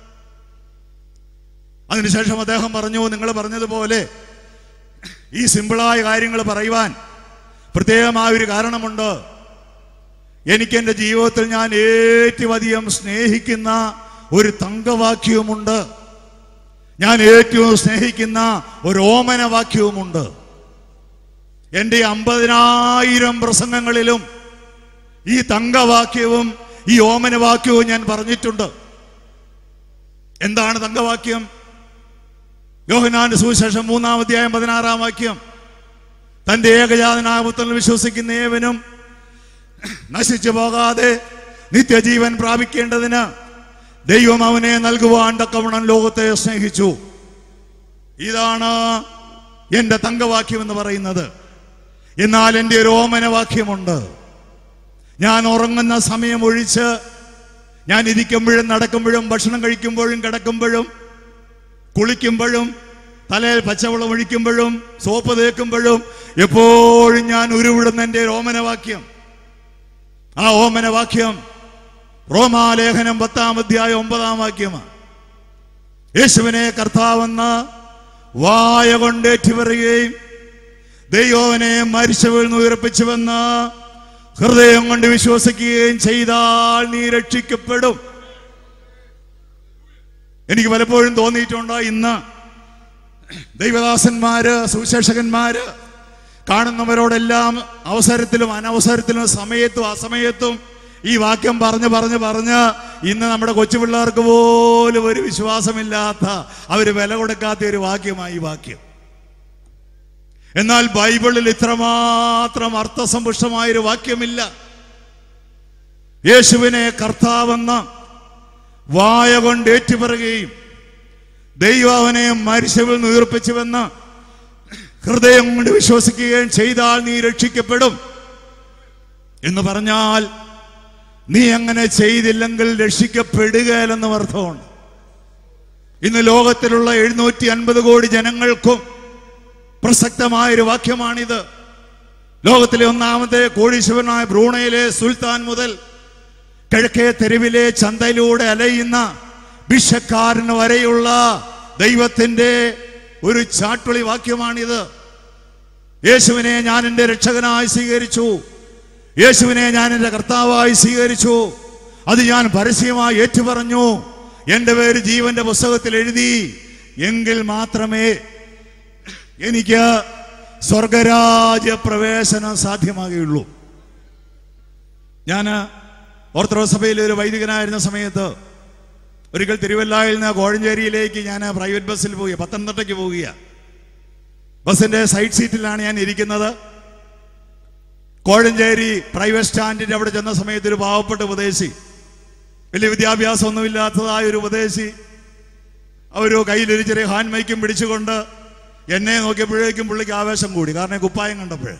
Speaker 1: അതിനുശേഷം അദ്ദേഹം പറഞ്ഞു നിങ്ങൾ പറഞ്ഞതുപോലെ ഈ സിമ്പിളായ കാര്യങ്ങൾ പറയുവാൻ പ്രത്യേകമായ ഒരു കാരണമുണ്ട് എനിക്ക് എൻ്റെ ജീവിതത്തിൽ ഞാൻ ഏറ്റവും അധികം സ്നേഹിക്കുന്ന ഒരു തങ്കവാക്യവുമുണ്ട് ഞാൻ ഏറ്റവും സ്നേഹിക്കുന്ന ഒരു ഓമന വാക്യവുമുണ്ട് എൻ്റെ അമ്പതിനായിരം പ്രസംഗങ്ങളിലും ഈ തങ്കവാക്യവും ഈ ഓമനവാക്യവും ഞാൻ പറഞ്ഞിട്ടുണ്ട് എന്താണ് തങ്കവാക്യം യോഹനാന്റെ സുവിശേഷം മൂന്നാം അധ്യായം പതിനാറാം വാക്യം തന്റെ ഏകജാതനായ പുത്രനിൽ വിശ്വസിക്കുന്ന ഏവനും നശിച്ചു പോകാതെ നിത്യജീവൻ പ്രാപിക്കേണ്ടതിന് ദൈവം അവനെ നൽകുവാൻ തക്കവണ്ണം ലോകത്തെ സ്നേഹിച്ചു ഇതാണ് എൻ്റെ തങ്കവാക്യം എന്ന് പറയുന്നത് എന്നാൽ എൻ്റെ ഒരു ഓമനവാക്യമുണ്ട് ഞാൻ ഉറങ്ങുന്ന സമയം ഒഴിച്ച് ഞാൻ ഇരിക്കുമ്പോഴും നടക്കുമ്പോഴും ഭക്ഷണം കഴിക്കുമ്പോഴും കിടക്കുമ്പോഴും കുളിക്കുമ്പോഴും തലയിൽ പച്ചവെള്ളം ഒഴിക്കുമ്പോഴും സോപ്പ് തേക്കുമ്പോഴും എപ്പോഴും ഞാൻ ഉരുവിടുന്ന എൻ്റെ ഒരു ഓമനവാക്യം ആ ഓമനവാക്യം റോമാലേഖനം പത്താം അധ്യായം ഒമ്പതാം വാക്യമാണ് യേശുവിനെ കർത്താവെന്ന് വായ കൊണ്ട് ഏറ്റുപറയുകയും ദൈവവനെ മരിച്ചവരിൽ നിന്ന് ഉയർപ്പിച്ചുവെന്ന് ഹൃദയം കൊണ്ട് വിശ്വസിക്കുകയും ചെയ്താൽ നീ രക്ഷിക്കപ്പെടും എനിക്ക് പലപ്പോഴും തോന്നിയിട്ടുണ്ട് ഇന്ന് ദൈവദാസന്മാര് സുവിശേഷകന്മാര് കാണുന്നവരോടെല്ലാം അവസരത്തിലും അനവസരത്തിലും സമയത്തും അസമയത്തും ഈ വാക്യം പറഞ്ഞ് പറഞ്ഞ് പറഞ്ഞ് ഇന്ന് നമ്മുടെ കൊച്ചു പിള്ളേർക്ക് പോലും ഒരു വിശ്വാസമില്ലാത്ത അവര് വില കൊടുക്കാത്ത ഒരു വാക്യമായി ഈ വാക്യം എന്നാൽ ബൈബിളിൽ ഇത്രമാത്രം അർത്ഥസമ്പുഷ്ടമായൊരു വാക്യമില്ല യേശുവിനെ കർത്താവെന്ന വായ കൊണ്ട് ഏറ്റുപറയുകയും ദൈവം അവനെ മരിച്ചവിൽ നിന്ന് ഉയർപ്പിച്ചുവെന്ന് ഹൃദയം കൊണ്ട് വിശ്വസിക്കുകയും ചെയ്താൽ നീ രക്ഷിക്കപ്പെടും എന്ന് പറഞ്ഞാൽ നീ അങ്ങനെ ചെയ്തില്ലെങ്കിൽ രക്ഷിക്കപ്പെടുകയില്ലെന്ന് അർത്ഥമുണ്ട് ഇന്ന് ലോകത്തിലുള്ള എഴുന്നൂറ്റി അൻപത് കോടി ജനങ്ങൾക്കും പ്രസക്തമായൊരു വാക്യമാണിത് ലോകത്തിലെ ഒന്നാമത്തെ കോടീശ്വരനായ ബ്രൂണയിലെ സുൽത്താൻ മുതൽ കിഴക്കേ തെരുവിലെ ചന്തയിലൂടെ അലയുന്ന ഭിക്ഷക്കാരന് വരെയുള്ള ദൈവത്തിന്റെ ഒരു ചാട്ടുളി വാക്യമാണിത് യേശുവിനെ ഞാൻ എൻ്റെ രക്ഷകനായി സ്വീകരിച്ചു യേശുവിനെ ഞാൻ എൻ്റെ കർത്താവായി സ്വീകരിച്ചു അത് ഞാൻ പരസ്യമായി ഏറ്റുപറഞ്ഞു എൻ്റെ പേര് ജീവന്റെ പുസ്തകത്തിൽ എഴുതി എങ്കിൽ മാത്രമേ എനിക്ക് സ്വർഗരാജ്യ പ്രവേശനം സാധ്യമാകുകയുള്ളൂ ഞാൻ ഓർത്തഡോക്സ് സഭയിലെ ഒരു വൈദികനായിരുന്ന സമയത്ത് ഒരിക്കൽ തിരുവല്ലായിൽ നിന്ന് കോഴഞ്ചേരിയിലേക്ക് ഞാൻ പ്രൈവറ്റ് ബസ്സിൽ പോയി പത്തനംതിട്ടയ്ക്ക് പോവുക ബസ്സിന്റെ സൈഡ് സീറ്റിലാണ് ഞാൻ ഇരിക്കുന്നത് കോഴഞ്ചേരി പ്രൈവറ്റ് സ്റ്റാൻഡിന്റെ അവിടെ ചെന്ന സമയത്ത് ഒരു പാവപ്പെട്ട ഉപദേശി വലിയ വിദ്യാഭ്യാസമൊന്നുമില്ലാത്തതായ ഒരു ഉപദേശി ഒരു കയ്യിലൊരു ചെറിയ ഹാൻഡ് മൈക്കും പിടിച്ചുകൊണ്ട് എന്നെ നോക്കിയപ്പോഴേക്കും പുള്ളിക്ക് ആവേശം കൂടി കാരണം ഈ കുപ്പായം കണ്ടപ്പോഴേ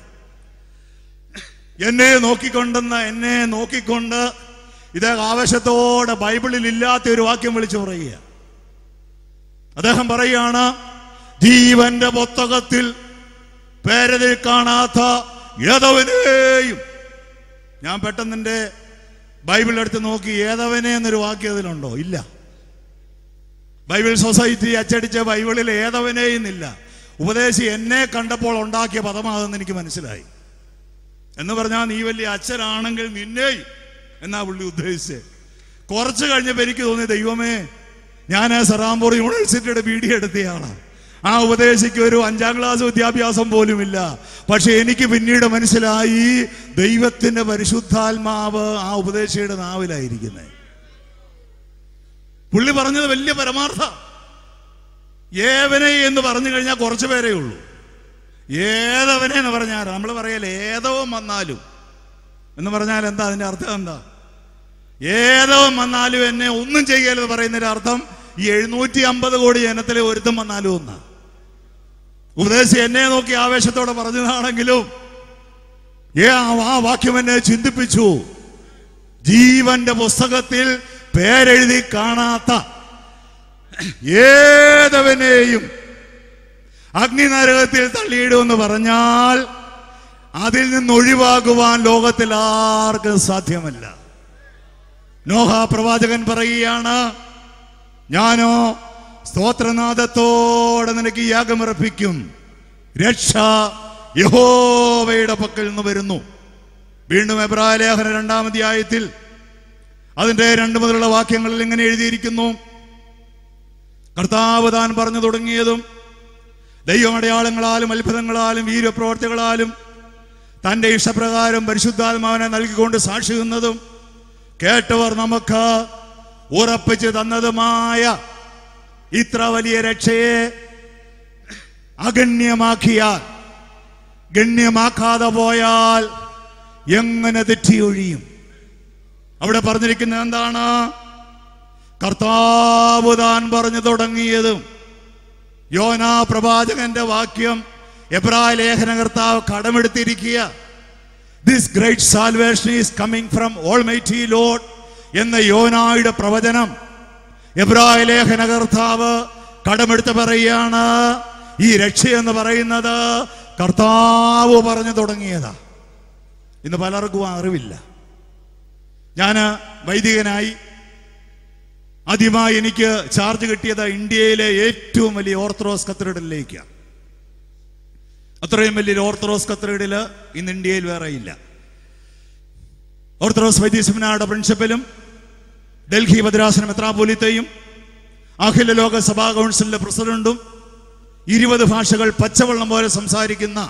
Speaker 1: എന്നെ നോക്കിക്കൊണ്ടെന്ന് എന്നെ നോക്കിക്കൊണ്ട് ഇദ്ദേഹം ആവേശത്തോടെ ബൈബിളിൽ ഇല്ലാത്ത ഒരു വാക്യം വിളിച്ചു പറയുക അദ്ദേഹം പറയുകയാണ് ജീവന്റെ പുസ്തകത്തിൽ പേരതിൽ കാണാത്ത ഏതവനെയും ഞാൻ പെട്ടെന്ന് എൻ്റെ ബൈബിൾ എടുത്ത് നോക്കി ഏതവനെ എന്നൊരു വാക്യം അതിലുണ്ടോ ഇല്ല ബൈബിൾ സൊസൈറ്റി അച്ചടിച്ച ബൈബിളിൽ ഏതവനെയും ഇല്ല ഉപദേശി എന്നെ കണ്ടപ്പോൾ ഉണ്ടാക്കിയ പദമാണെന്ന് എനിക്ക് മനസ്സിലായി എന്ന് പറഞ്ഞാൽ നീ വലിയ അച്ഛനാണെങ്കിൽ നിന്നെയും എന്നാ പുള്ളി ഉദ്ദേശിച്ചത് കുറച്ച് കഴിഞ്ഞപ്പോൾ എനിക്ക് തോന്നി ദൈവമേ ഞാൻ സറാംപൂർ യൂണിവേഴ്സിറ്റിയുടെ ബി ഡി എടുത്തയാളാണ് ആ ഉപദേശിക്ക് ഒരു അഞ്ചാം ക്ലാസ് വിദ്യാഭ്യാസം പോലുമില്ല പക്ഷെ എനിക്ക് പിന്നീട് മനസ്സിലായി ദൈവത്തിന്റെ പരിശുദ്ധാത്മാവ് ആ ഉപദേശിയുടെ നാവിലായിരിക്കുന്നത് പുള്ളി പറഞ്ഞത് വലിയ പരമാർത്ഥ ഏവനെ എന്ന് പറഞ്ഞു കഴിഞ്ഞാൽ കുറച്ച് പേരേ ഉള്ളൂ ഏതവനെ എന്ന് പറഞ്ഞാൽ നമ്മൾ പറയൽ ഏതവും വന്നാലും എന്ന് പറഞ്ഞാൽ എന്താ അതിന്റെ അർത്ഥം എന്താ ഏതവും വന്നാലും എന്നെ ഒന്നും ചെയ്യലെന്ന് പറയുന്നതിന്റെ അർത്ഥം ഈ എഴുന്നൂറ്റി അമ്പത് കോടി ജനത്തിലെ ഒരുത്തം വന്നാലും ഒന്നാ ഉപദേശി എന്നെ നോക്കി ആവേശത്തോടെ പറഞ്ഞതാണെങ്കിലും ഏ ആ- ആ വാക്യം എന്നെ ചിന്തിപ്പിച്ചു ജീവന്റെ പുസ്തകത്തിൽ പേരെഴുതി കാണാത്ത ഏതവനെയും അഗ്നിനരകത്തിൽ തള്ളിയിടുമെന്ന് പറഞ്ഞാൽ അതിൽ നിന്ന് ഒഴിവാകുവാൻ ലോകത്തിൽ ആർക്കും സാധ്യമല്ല നോഹ പ്രവാചകൻ പറയുകയാണ് ഞാനോ സ്തോത്രനാഥത്തോടെ നിനക്ക് യാഗമർപ്പിക്കും രക്ഷ യഹോവയുടെ പക്കൽ നിന്ന് വരുന്നു വീണ്ടും എബ്രായ ലേഖന രണ്ടാം അധ്യായത്തിൽ അതിന്റെ രണ്ട് മുതലുള്ള വാക്യങ്ങളിൽ ഇങ്ങനെ എഴുതിയിരിക്കുന്നു കർത്താവ് താൻ പറഞ്ഞു തുടങ്ങിയതും ദൈവമടയാളങ്ങളാലും അത്ഭുതങ്ങളാലും വീരപ്രവർത്തികളാലും തന്റെ ഇഷ്ടപ്രകാരം പരിശുദ്ധാത്മാവിനെ നൽകിക്കൊണ്ട് സാക്ഷി നിന്നതും കേട്ടവർ നമുക്ക് ഉറപ്പിച്ചു തന്നതുമായ ഇത്ര വലിയ രക്ഷയെ അഗണ്യമാക്കിയാൽ ഗണ്യമാക്കാതെ പോയാൽ എങ്ങനെ തെറ്റിയൊഴിയും അവിടെ പറഞ്ഞിരിക്കുന്നത് എന്താണ് കർത്താവ് താൻ പറഞ്ഞു തുടങ്ങിയതും യോനാ പ്രവാചകന്റെ വാക്യം എബ്രായ ലേഖന കർത്താവ് കടമെടുത്തിരിക്കുക this great salvation is coming from almighty lord എന്ന യോനായുടെ പ്രവചനം എബ്രായ ലേഖന കർത്താവ് കടമെടുത്ത് പറയുകയാണ് ഈ രക്ഷയെന്ന് പറയുന്നത് കർത്താവ് പറഞ്ഞു തുടങ്ങിയതാ ഇന്ന് പലർക്കും ആ അറിവില്ല ഞാൻ വൈദികനായി ആദ്യമായി എനിക്ക് ചാർജ് കിട്ടിയത് ഇന്ത്യയിലെ ഏറ്റവും വലിയ ഓർത്തഡോക്സ് കത്തീഡ്രലിലേക്കാണ് അത്രയും വലിയ ഓർത്തഡോക്സ് കത്തീഡ്രൽ ഇന്ന് ഇന്ത്യയിൽ വേറെ ഇല്ല ഓർത്തഡോക്സ് വൈദ്യ സെമിനാറുടെ പ്രിൻസിപ്പലും ഡൽഹി ഭദ്രാസന മെത്രാപോലിത്തയും അഖില ലോക സഭാ കൗൺസിലിന്റെ പ്രസിഡന്റും ഇരുപത് ഭാഷകൾ പച്ചവെള്ളം പോലെ സംസാരിക്കുന്ന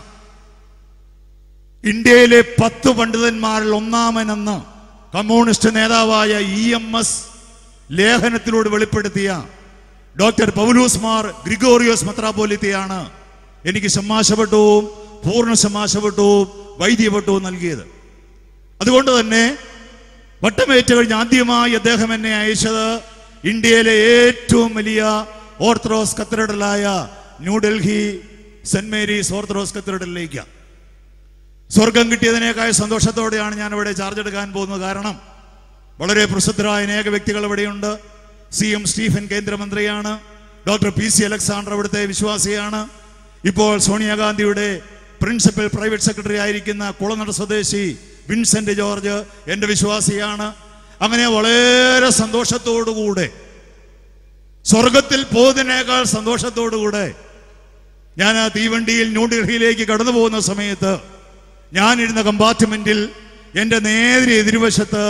Speaker 1: ഇന്ത്യയിലെ പത്ത് പണ്ഡിതന്മാരിൽ ഒന്നാമനെന്ന് കമ്മ്യൂണിസ്റ്റ് നേതാവായ ഇ എം എസ് ലേഖനത്തിലൂടെ വെളിപ്പെടുത്തിയ ഡോക്ടർ പൗലൂസ് മാർ ഗ്രിഗോറിയോസ് മെത്രാപോലിത്തയാണ് എനിക്ക് സമ്മാശപട്ടവും പൂർണ്ണ സമ്മാശപട്ടവും വൈദ്യപട്ടവും നൽകിയത് അതുകൊണ്ട് തന്നെ വട്ടമേറ്റ് കഴിഞ്ഞ് ആദ്യമായി അദ്ദേഹം എന്നെ അയച്ചത് ഇന്ത്യയിലെ ഏറ്റവും വലിയ ഓർത്തഡോക്സ് കത്തീഡ്രലായ ന്യൂഡൽഹി സെന്റ് മേരീസ് ഓർത്തഡോക്സ് കത്തീഡ്രലിലേക്ക് സ്വർഗം കിട്ടിയതിനേക്കാൾ സന്തോഷത്തോടെയാണ് ഞാൻ ഇവിടെ ചാർജ് എടുക്കാൻ പോകുന്നത് കാരണം വളരെ പ്രസിദ്ധരായ അനേക വ്യക്തികൾ ഇവിടെയുണ്ട് സി എം സ്റ്റീഫൻ കേന്ദ്രമന്ത്രിയാണ് ഡോക്ടർ പി സി അലക്സാണ്ടർ ഇവിടുത്തെ വിശ്വാസിയാണ് ഇപ്പോൾ സോണിയാഗാന്ധിയുടെ പ്രിൻസിപ്പൽ പ്രൈവറ്റ് സെക്രട്ടറി ആയിരിക്കുന്ന കുളനട സ്വദേശി വിൻസെന്റ് ജോർജ് എൻ്റെ വിശ്വാസിയാണ് അങ്ങനെ വളരെ സന്തോഷത്തോടുകൂടെ സ്വർഗത്തിൽ പോകുന്നതിനേക്കാൾ സന്തോഷത്തോടുകൂടെ ഞാൻ ആ തീവണ്ടിയിൽ ന്യൂഡൽഹിയിലേക്ക് കടന്നു പോകുന്ന സമയത്ത് ഞാനിരുന്ന കമ്പാർട്ട്മെന്റിൽ എൻ്റെ നേരെ എതിർവശത്ത്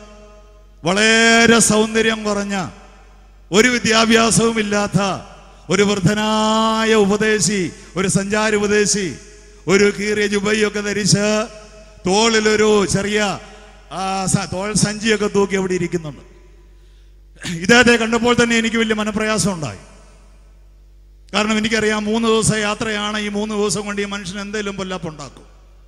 Speaker 1: വളരെ സൗന്ദര്യം കുറഞ്ഞ ഒരു വിദ്യാഭ്യാസവും ഇല്ലാത്ത ഒരു വൃദ്ധനായ ഉപദേശി ഒരു സഞ്ചാര ഉപദേശി ഒരു കീറിയ ജുബയൊക്കെ ധരിച്ച് തോളിലൊരു ചെറിയ ആ, സ- തോൾ സഞ്ചിയൊക്കെ തൂക്കി അവിടെ ഇരിക്കുന്നുണ്ട് ഇദ്ദേഹത്തെ കണ്ടപ്പോൾ തന്നെ എനിക്ക് വലിയ മനപ്രയാസം ഉണ്ടായി കാരണം എനിക്കറിയാം മൂന്ന് ദിവസം യാത്രയാണ് ഈ മൂന്ന് ദിവസം കൊണ്ട് ഈ മനുഷ്യൻ എന്തെങ്കിലും പൊല്ലാപ്പുണ്ടാക്കും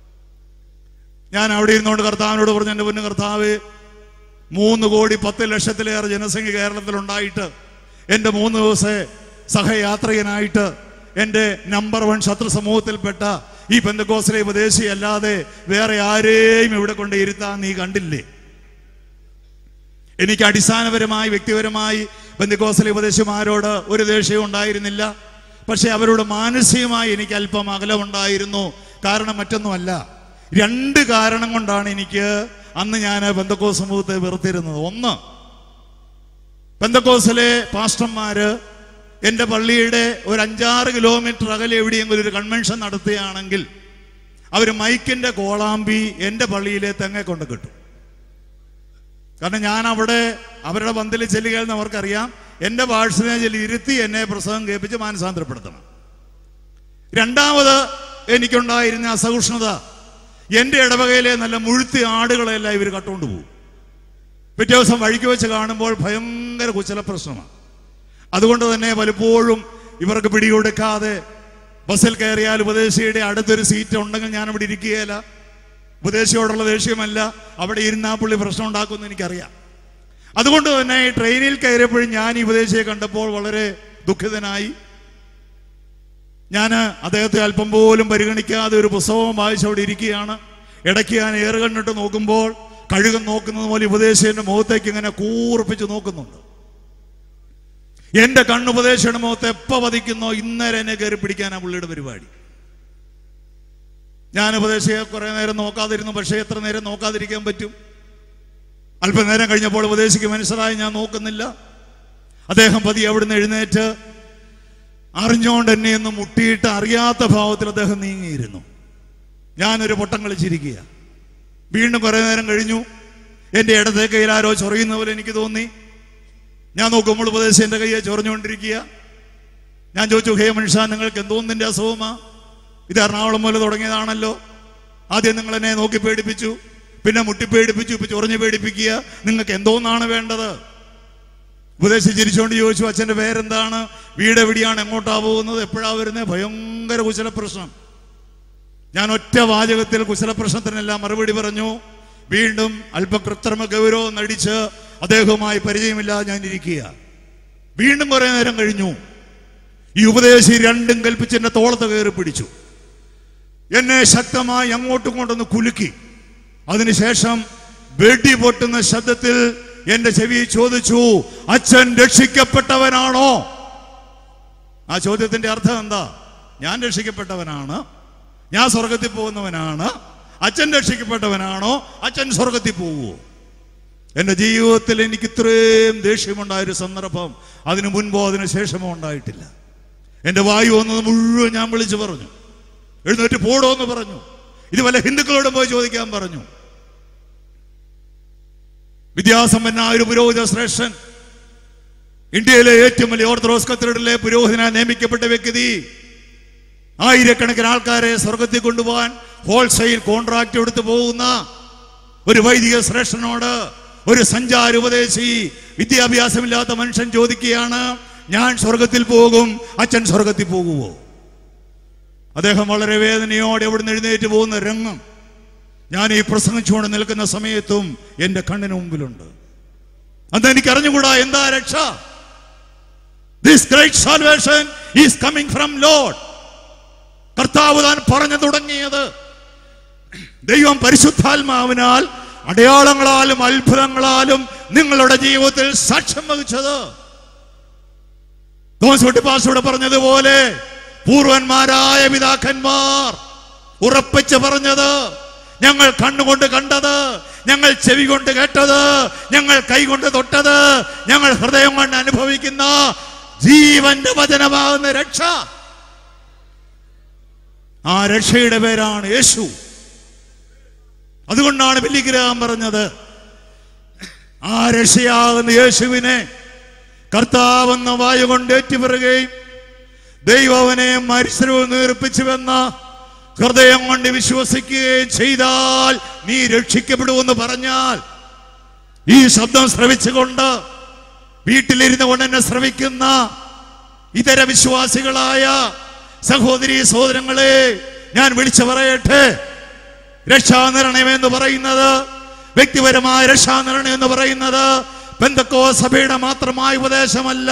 Speaker 1: ഞാൻ അവിടെ ഇരുന്നുകൊണ്ട് കർത്താവിനോട് പറഞ്ഞു എൻ്റെ പൊന്നു കർത്താവ് മൂന്ന് കോടി പത്ത് ലക്ഷത്തിലേറെ ജനസംഖ്യ കേരളത്തിലുണ്ടായിട്ട് എൻ്റെ മൂന്ന് ദിവസത്തെ സഹയാത്രികനായിട്ട് എൻ്റെ നമ്പർ വൺ ശത്രു സമൂഹത്തിൽപ്പെട്ട ഈ പെന്തക്കോസിലെ ഉപദേശി അല്ലാതെ വേറെ ആരെയും ഇവിടെ കൊണ്ട് ഇരുത്താൻ നീ കണ്ടില്ലേ എനിക്ക് അടിസ്ഥാനപരമായി വ്യക്തിപരമായി ബന്ധുക്കോസലെ ഉപദേശിമാരോട് ഒരു ദേഷ്യവും ഉണ്ടായിരുന്നില്ല പക്ഷെ അവരോട് മാനസികമായി എനിക്ക് അല്പം അകലമുണ്ടായിരുന്നു കാരണം മറ്റൊന്നുമല്ല രണ്ട് കാരണം കൊണ്ടാണ് എനിക്ക് അന്ന് ഞാൻ ബന്ധക്കോ സമൂഹത്തെ വെറുത്തിരുന്നത് ഒന്ന് ബന്ധക്കോസിലെ പാസ്റ്റർമാര് എൻ്റെ പള്ളിയുടെ ഒരു അഞ്ചാറ് കിലോമീറ്റർ അകലെ എവിടെയെങ്കിലും ഒരു കൺവെൻഷൻ നടത്തുകയാണെങ്കിൽ അവർ മൈക്കിന്റെ കോളാമ്പി എൻ്റെ പള്ളിയിലെ തെങ്ങ കൊണ്ട് കിട്ടും കാരണം ഞാൻ അവിടെ അവരുടെ പന്തിൽ ചെല്ലുകയെന്ന് അവർക്കറിയാം എൻ്റെ ഭാഷനെ ചെല്ലി ഇരുത്തി എന്നെ പ്രസംഗം കേൾപ്പിച്ച് മാനസാന്തരപ്പെടുത്തണം രണ്ടാമത് എനിക്കുണ്ടായിരുന്ന അസഹിഷ്ണുത എൻ്റെ ഇടവകയിലെ നല്ല മുഴുത്തി ആടുകളെല്ലാം ഇവർ കട്ടുകൊണ്ട് പോകും പിറ്റേ ദിവസം വഴിക്ക് വെച്ച് കാണുമ്പോൾ ഭയങ്കര കുശല പ്രശ്നമാണ് അതുകൊണ്ട് തന്നെ പലപ്പോഴും ഇവർക്ക് പിടികൊടുക്കാതെ ബസ്സിൽ കയറിയാൽ ഉപദേശിയുടെ അടുത്തൊരു സീറ്റ് ഉണ്ടെങ്കിൽ ഞാൻ അവിടെ ഇരിക്കുകയില്ല ഉപദേശിയോടുള്ള ദേഷ്യമല്ല അവിടെ ഇരുന്നാ പുള്ളി പ്രശ്നം ഉണ്ടാക്കുമെന്ന് എനിക്കറിയാം അതുകൊണ്ട് തന്നെ ഈ ട്രെയിനിൽ കയറിയപ്പോഴും ഞാൻ ഈ ഉപദേശിയെ കണ്ടപ്പോൾ വളരെ ദുഃഖിതനായി ഞാൻ അദ്ദേഹത്തെ അല്പം പോലും പരിഗണിക്കാതെ ഒരു പുസ്തകവും വായിച്ച് അവിടെ ഇരിക്കുകയാണ് ഇടയ്ക്ക് ഞാൻ ഏറ് കണ്ടിട്ട് നോക്കുമ്പോൾ കഴുകൻ നോക്കുന്നത് പോലെ ഉപദേശിയുടെ മുഖത്തേക്ക് ഇങ്ങനെ കൂർപ്പിച്ച് നോക്കുന്നുണ്ട് എന്റെ കണ്ണുപദേശയുടെ മുഖത്ത് എപ്പോ പതിക്കുന്നോ ഇന്നലെ എന്നെ കയറി പിടിക്കാനാ പുള്ളിയുടെ പരിപാടി ഞാൻ ഉപദേശിയെ കുറെ നേരം നോക്കാതിരുന്നു പക്ഷേ എത്ര നേരം നോക്കാതിരിക്കാൻ പറ്റും അല്പനേരം കഴിഞ്ഞപ്പോൾ ഉപദേശിക്ക് മനസ്സിലായി ഞാൻ നോക്കുന്നില്ല അദ്ദേഹം പതി അവിടുന്ന് എഴുന്നേറ്റ് അറിഞ്ഞുകൊണ്ട് എന്നെ ഒന്ന് മുട്ടിയിട്ട് അറിയാത്ത ഭാവത്തിൽ അദ്ദേഹം നീങ്ങിയിരുന്നു ഞാനൊരു പൊട്ടം കളിച്ചിരിക്കുക വീണ്ടും കുറെ നേരം കഴിഞ്ഞു എൻ്റെ ഇടത്തെ കയ്യിൽ ആരോ ചൊറിയുന്ന പോലെ എനിക്ക് തോന്നി ഞാൻ നോക്കുമ്പോൾ ഉപദേശം എൻ്റെ കയ്യെ ചൊറിഞ്ഞുകൊണ്ടിരിക്കുക ഞാൻ ചോദിച്ചു ഹേ മനുഷ്യ നിങ്ങൾക്ക് എന്തോന്നിൻ്റെ അസുഖമാ ഇത് എറണാകുളം പോലെ തുടങ്ങിയതാണല്ലോ ആദ്യം നിങ്ങൾ എന്നെ നോക്കി പേടിപ്പിച്ചു പിന്നെ മുട്ടി പേടിപ്പിച്ചു ഇപ്പൊ ചൊറിഞ്ഞ് പേടിപ്പിക്കുക നിങ്ങൾക്ക് എന്തോന്നാണ് വേണ്ടത് ഉപദേശി ചിരിച്ചുകൊണ്ട് ചോദിച്ചു അച്ഛന്റെ പേരെന്താണ് വീട് എവിടെയാണ് എങ്ങോട്ടാ പോകുന്നത് എപ്പോഴാ വരുന്നത് ഭയങ്കര കുശല പ്രശ്നം ഞാൻ ഒറ്റ വാചകത്തിൽ കുശല പ്രശ്നത്തിനെല്ലാം മറുപടി പറഞ്ഞു വീണ്ടും അല്പ കൃത്രിമ ഗൗരവം നടിച്ച് അദ്ദേഹവുമായി പരിചയമില്ലാതെ ഞാൻ ഇരിക്കുക വീണ്ടും കുറെ നേരം കഴിഞ്ഞു ഈ ഉപദേശി രണ്ടും കൽപ്പിച്ച് എന്റെ തോളത്ത് കയറി പിടിച്ചു എന്നെ ശക്തമായി അങ്ങോട്ടും കൊണ്ടൊന്ന് കുലുക്കി അതിനുശേഷം വെടി പൊട്ടുന്ന ശബ്ദത്തിൽ എന്റെ ചെവി ചോദിച്ചു അച്ഛൻ രക്ഷിക്കപ്പെട്ടവനാണോ ആ ചോദ്യത്തിന്റെ അർത്ഥം എന്താ ഞാൻ രക്ഷിക്കപ്പെട്ടവനാണ് ഞാൻ സ്വർഗത്തിൽ പോകുന്നവനാണ് അച്ഛൻ രക്ഷിക്കപ്പെട്ടവനാണോ അച്ഛൻ സ്വർഗത്തിൽ പോവുമോ എൻ്റെ ജീവിതത്തിൽ എനിക്ക് ഇത്രയും ദേഷ്യമുണ്ടായൊരു സന്ദർഭം അതിനു മുൻപോ അതിനു ശേഷമോ ഉണ്ടായിട്ടില്ല എൻ്റെ വായു വന്നത് മുഴുവൻ ഞാൻ വിളിച്ചു പറഞ്ഞു എഴുന്നേറ്റ് പോടോ എന്ന് പറഞ്ഞു ഇത് വല്ല ഹിന്ദുക്കളോട് പോയി ചോദിക്കാൻ പറഞ്ഞു വിദ്യാസമ്പന്നായ ഒരു പുരോഹിത ശ്രേഷ്ഠൻ ഇന്ത്യയിലെ ഏറ്റവും വലിയ ഓർത്തഡോക്സ് കത്തീഡ്രലിലെ പുരോഹിതനായി നിയമിക്കപ്പെട്ട വ്യക്തി ആയിരക്കണക്കിന് ആൾക്കാരെ സ്വർഗത്തിൽ കൊണ്ടുപോകാൻ ഹോൾസെയിൽ കോൺട്രാക്ട് എടുത്തു പോകുന്ന ഒരു വൈദിക ശ്രേഷ്ഠനോട് ഒരു സഞ്ചാര ഉപദേശി വിദ്യാഭ്യാസമില്ലാത്ത മനുഷ്യൻ ചോദിക്കുകയാണ് ഞാൻ സ്വർഗത്തിൽ പോകും അച്ഛൻ സ്വർഗത്തിൽ പോകുമോ അദ്ദേഹം വളരെ വേദനയോടെ എവിടെ നിന്ന് എഴുന്നേറ്റ് പോകുന്ന രംഗം ഞാൻ ഈ പ്രസംഗിച്ചുകൊണ്ട് നിൽക്കുന്ന സമയത്തും എൻ്റെ കണ്ണിന് മുമ്പിലുണ്ട് അന്ന് എനിക്ക് അറിഞ്ഞുകൂടാ എന്താ രക്ഷ this great salvation is coming from lord കർത്താവ് താൻ പറഞ്ഞു തുടങ്ങിയത് ദൈവം പരിശുദ്ധാത്മാവിനാൽ അടയാളങ്ങളാലും അത്ഭുതങ്ങളാലും നിങ്ങളുടെ ജീവിതത്തിൽ സാക്ഷ്യം വഹിച്ചത് തോമസ് വെട്ടിപ്പാസോട് പറഞ്ഞതുപോലെ പൂർവന്മാരായ പിതാക്കന്മാർ ഉറപ്പിച്ച് പറഞ്ഞത് ഞങ്ങൾ കണ്ണുകൊണ്ട് കണ്ടത് ഞങ്ങൾ ചെവി കൊണ്ട് കേട്ടത് ഞങ്ങൾ കൈകൊണ്ട് തൊട്ടത് ഞങ്ങൾ ഹൃദയം കൊണ്ട് അനുഭവിക്കുന്ന ജീവന്റെ വചനമാകുന്ന രക്ഷ ആ രക്ഷയുടെ പേരാണ് യേശു അതുകൊണ്ടാണ് ബലിഗ്രാം പറഞ്ഞത് ആ രക്ഷയാകുന്ന യേശുവിനെ കർത്താവെന്ന വായു കൊണ്ട് ഏറ്റുപെറുകയും ദൈവം അവനെ മരിച്ചരവ് നീർപ്പിച്ചുവെന്ന ഹൃദയം കൊണ്ട് വിശ്വസിക്കുകയും ചെയ്താൽ നീ രക്ഷിക്കപ്പെടുമെന്ന് പറഞ്ഞാൽ ഈ ശബ്ദം ശ്രവിച്ചുകൊണ്ട് വീട്ടിലിരുന്ന് കൊണ്ട് എന്നെ ശ്രവിക്കുന്ന ഇതര വിശ്വാസികളായ സഹോദരി സഹോദരങ്ങളെ ഞാൻ വിളിച്ചു പറയട്ടെ രക്ഷാനിർണയം എന്ന് പറയുന്നത് വ്യക്തിപരമായ രക്ഷാനിർണയം എന്ന് പറയുന്നത് ബന്ധക്കോ സഭയുടെ മാത്രമായ ഉപദേശമല്ല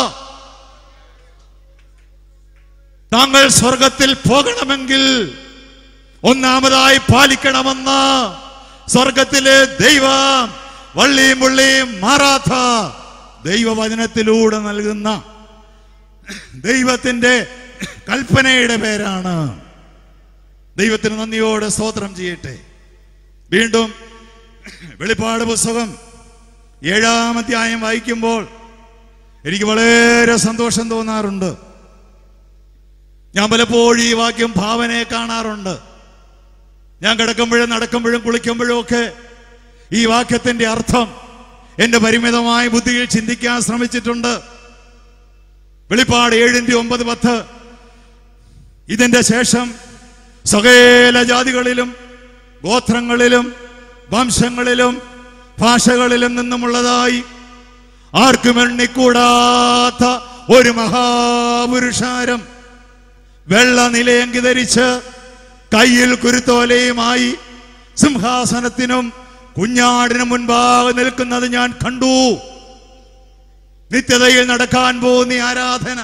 Speaker 1: താങ്കൾ സ്വർഗത്തിൽ പോകണമെങ്കിൽ ഒന്നാമതായി പാലിക്കണമെന്ന് സ്വർഗത്തിലെ ദൈവം വള്ളിയും പുള്ളിയും മാറാത്ത ദൈവവചനത്തിലൂടെ നൽകുന്ന ദൈവത്തിന്റെ കൽപ്പനയുടെ പേരാണ് ദൈവത്തിന് നന്ദിയോടെ സ്തോത്രം ചെയ്യട്ടെ വീണ്ടും വെളിപ്പാട് പുസ്തകം ഏഴാം അധ്യായം വായിക്കുമ്പോൾ എനിക്ക് വളരെ സന്തോഷം തോന്നാറുണ്ട് ഞാൻ പലപ്പോഴും ഈ വാക്യം ഭാവനയെ കാണാറുണ്ട് ഞാൻ കിടക്കുമ്പോഴും നടക്കുമ്പോഴും കുളിക്കുമ്പോഴും ഒക്കെ ഈ വാക്യത്തിന്റെ അർത്ഥം എന്റെ പരിമിതമായ ബുദ്ധിയിൽ ചിന്തിക്കാൻ ശ്രമിച്ചിട്ടുണ്ട് വെളിപ്പാട് ഏഴിന്റെ ഒമ്പത് പത്ത് ഇതിന്റെ ശേഷം സകല ജാതികളിലും ഗോത്രങ്ങളിലും വംശങ്ങളിലും ഭാഷകളിലും നിന്നുമുള്ളതായി ആർക്കും എണ്ണിക്കൂടാത്ത ഒരു മഹാപുരുഷാരം വെള്ള നിലയങ്കി ധരിച്ച് കയ്യിൽ കുരുത്തോലയുമായി സിംഹാസനത്തിനും കുഞ്ഞാടിനും മുൻപാകെ നിൽക്കുന്നത് ഞാൻ കണ്ടു നിത്യതയിൽ നടക്കാൻ പോകുന്ന ഈ ആരാധന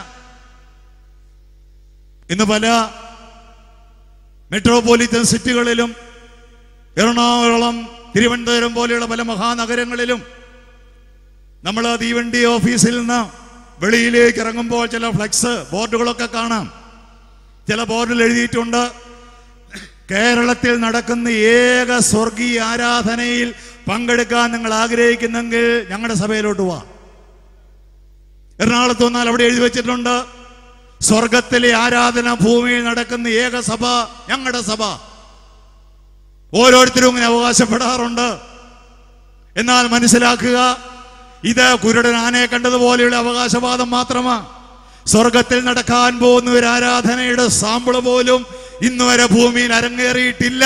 Speaker 1: ഇന്ന് പല മെട്രോപൊളിറ്റൻ സിറ്റികളിലും എറണാകുളം തിരുവനന്തപുരം പോലെയുള്ള പല മഹാനഗരങ്ങളിലും നമ്മൾ തീവണ്ടി ഓഫീസിൽ നിന്ന് വെളിയിലേക്ക് ഇറങ്ങുമ്പോൾ ചില ഫ്ലെക്സ് ബോർഡുകളൊക്കെ കാണാം ചില ബോർഡിൽ എഴുതിയിട്ടുണ്ട് കേരളത്തിൽ നടക്കുന്ന ഏക സ്വർഗീയ ആരാധനയിൽ പങ്കെടുക്കാൻ നിങ്ങൾ ആഗ്രഹിക്കുന്നെങ്കിൽ ഞങ്ങളുടെ സഭയിലോട്ട് പോവാ എറണാകുളത്ത് വന്നാൽ അവിടെ എഴുതി വെച്ചിട്ടുണ്ട് സ്വർഗത്തിലെ ആരാധന ഭൂമിയിൽ നടക്കുന്ന ഏക സഭ ഞങ്ങളുടെ സഭ ഓരോരുത്തരും ഇങ്ങനെ അവകാശപ്പെടാറുണ്ട് എന്നാൽ മനസ്സിലാക്കുക ഇത് കുരുടൻ ആനയെ കണ്ടതുപോലെയുള്ള അവകാശവാദം മാത്രമാ സ്വർഗത്തിൽ നടക്കാൻ പോകുന്ന ഒരു ആരാധനയുടെ സാമ്പിള് പോലും ഇന്ന് വരെ ഭൂമിയിൽ അരങ്ങേറിയിട്ടില്ല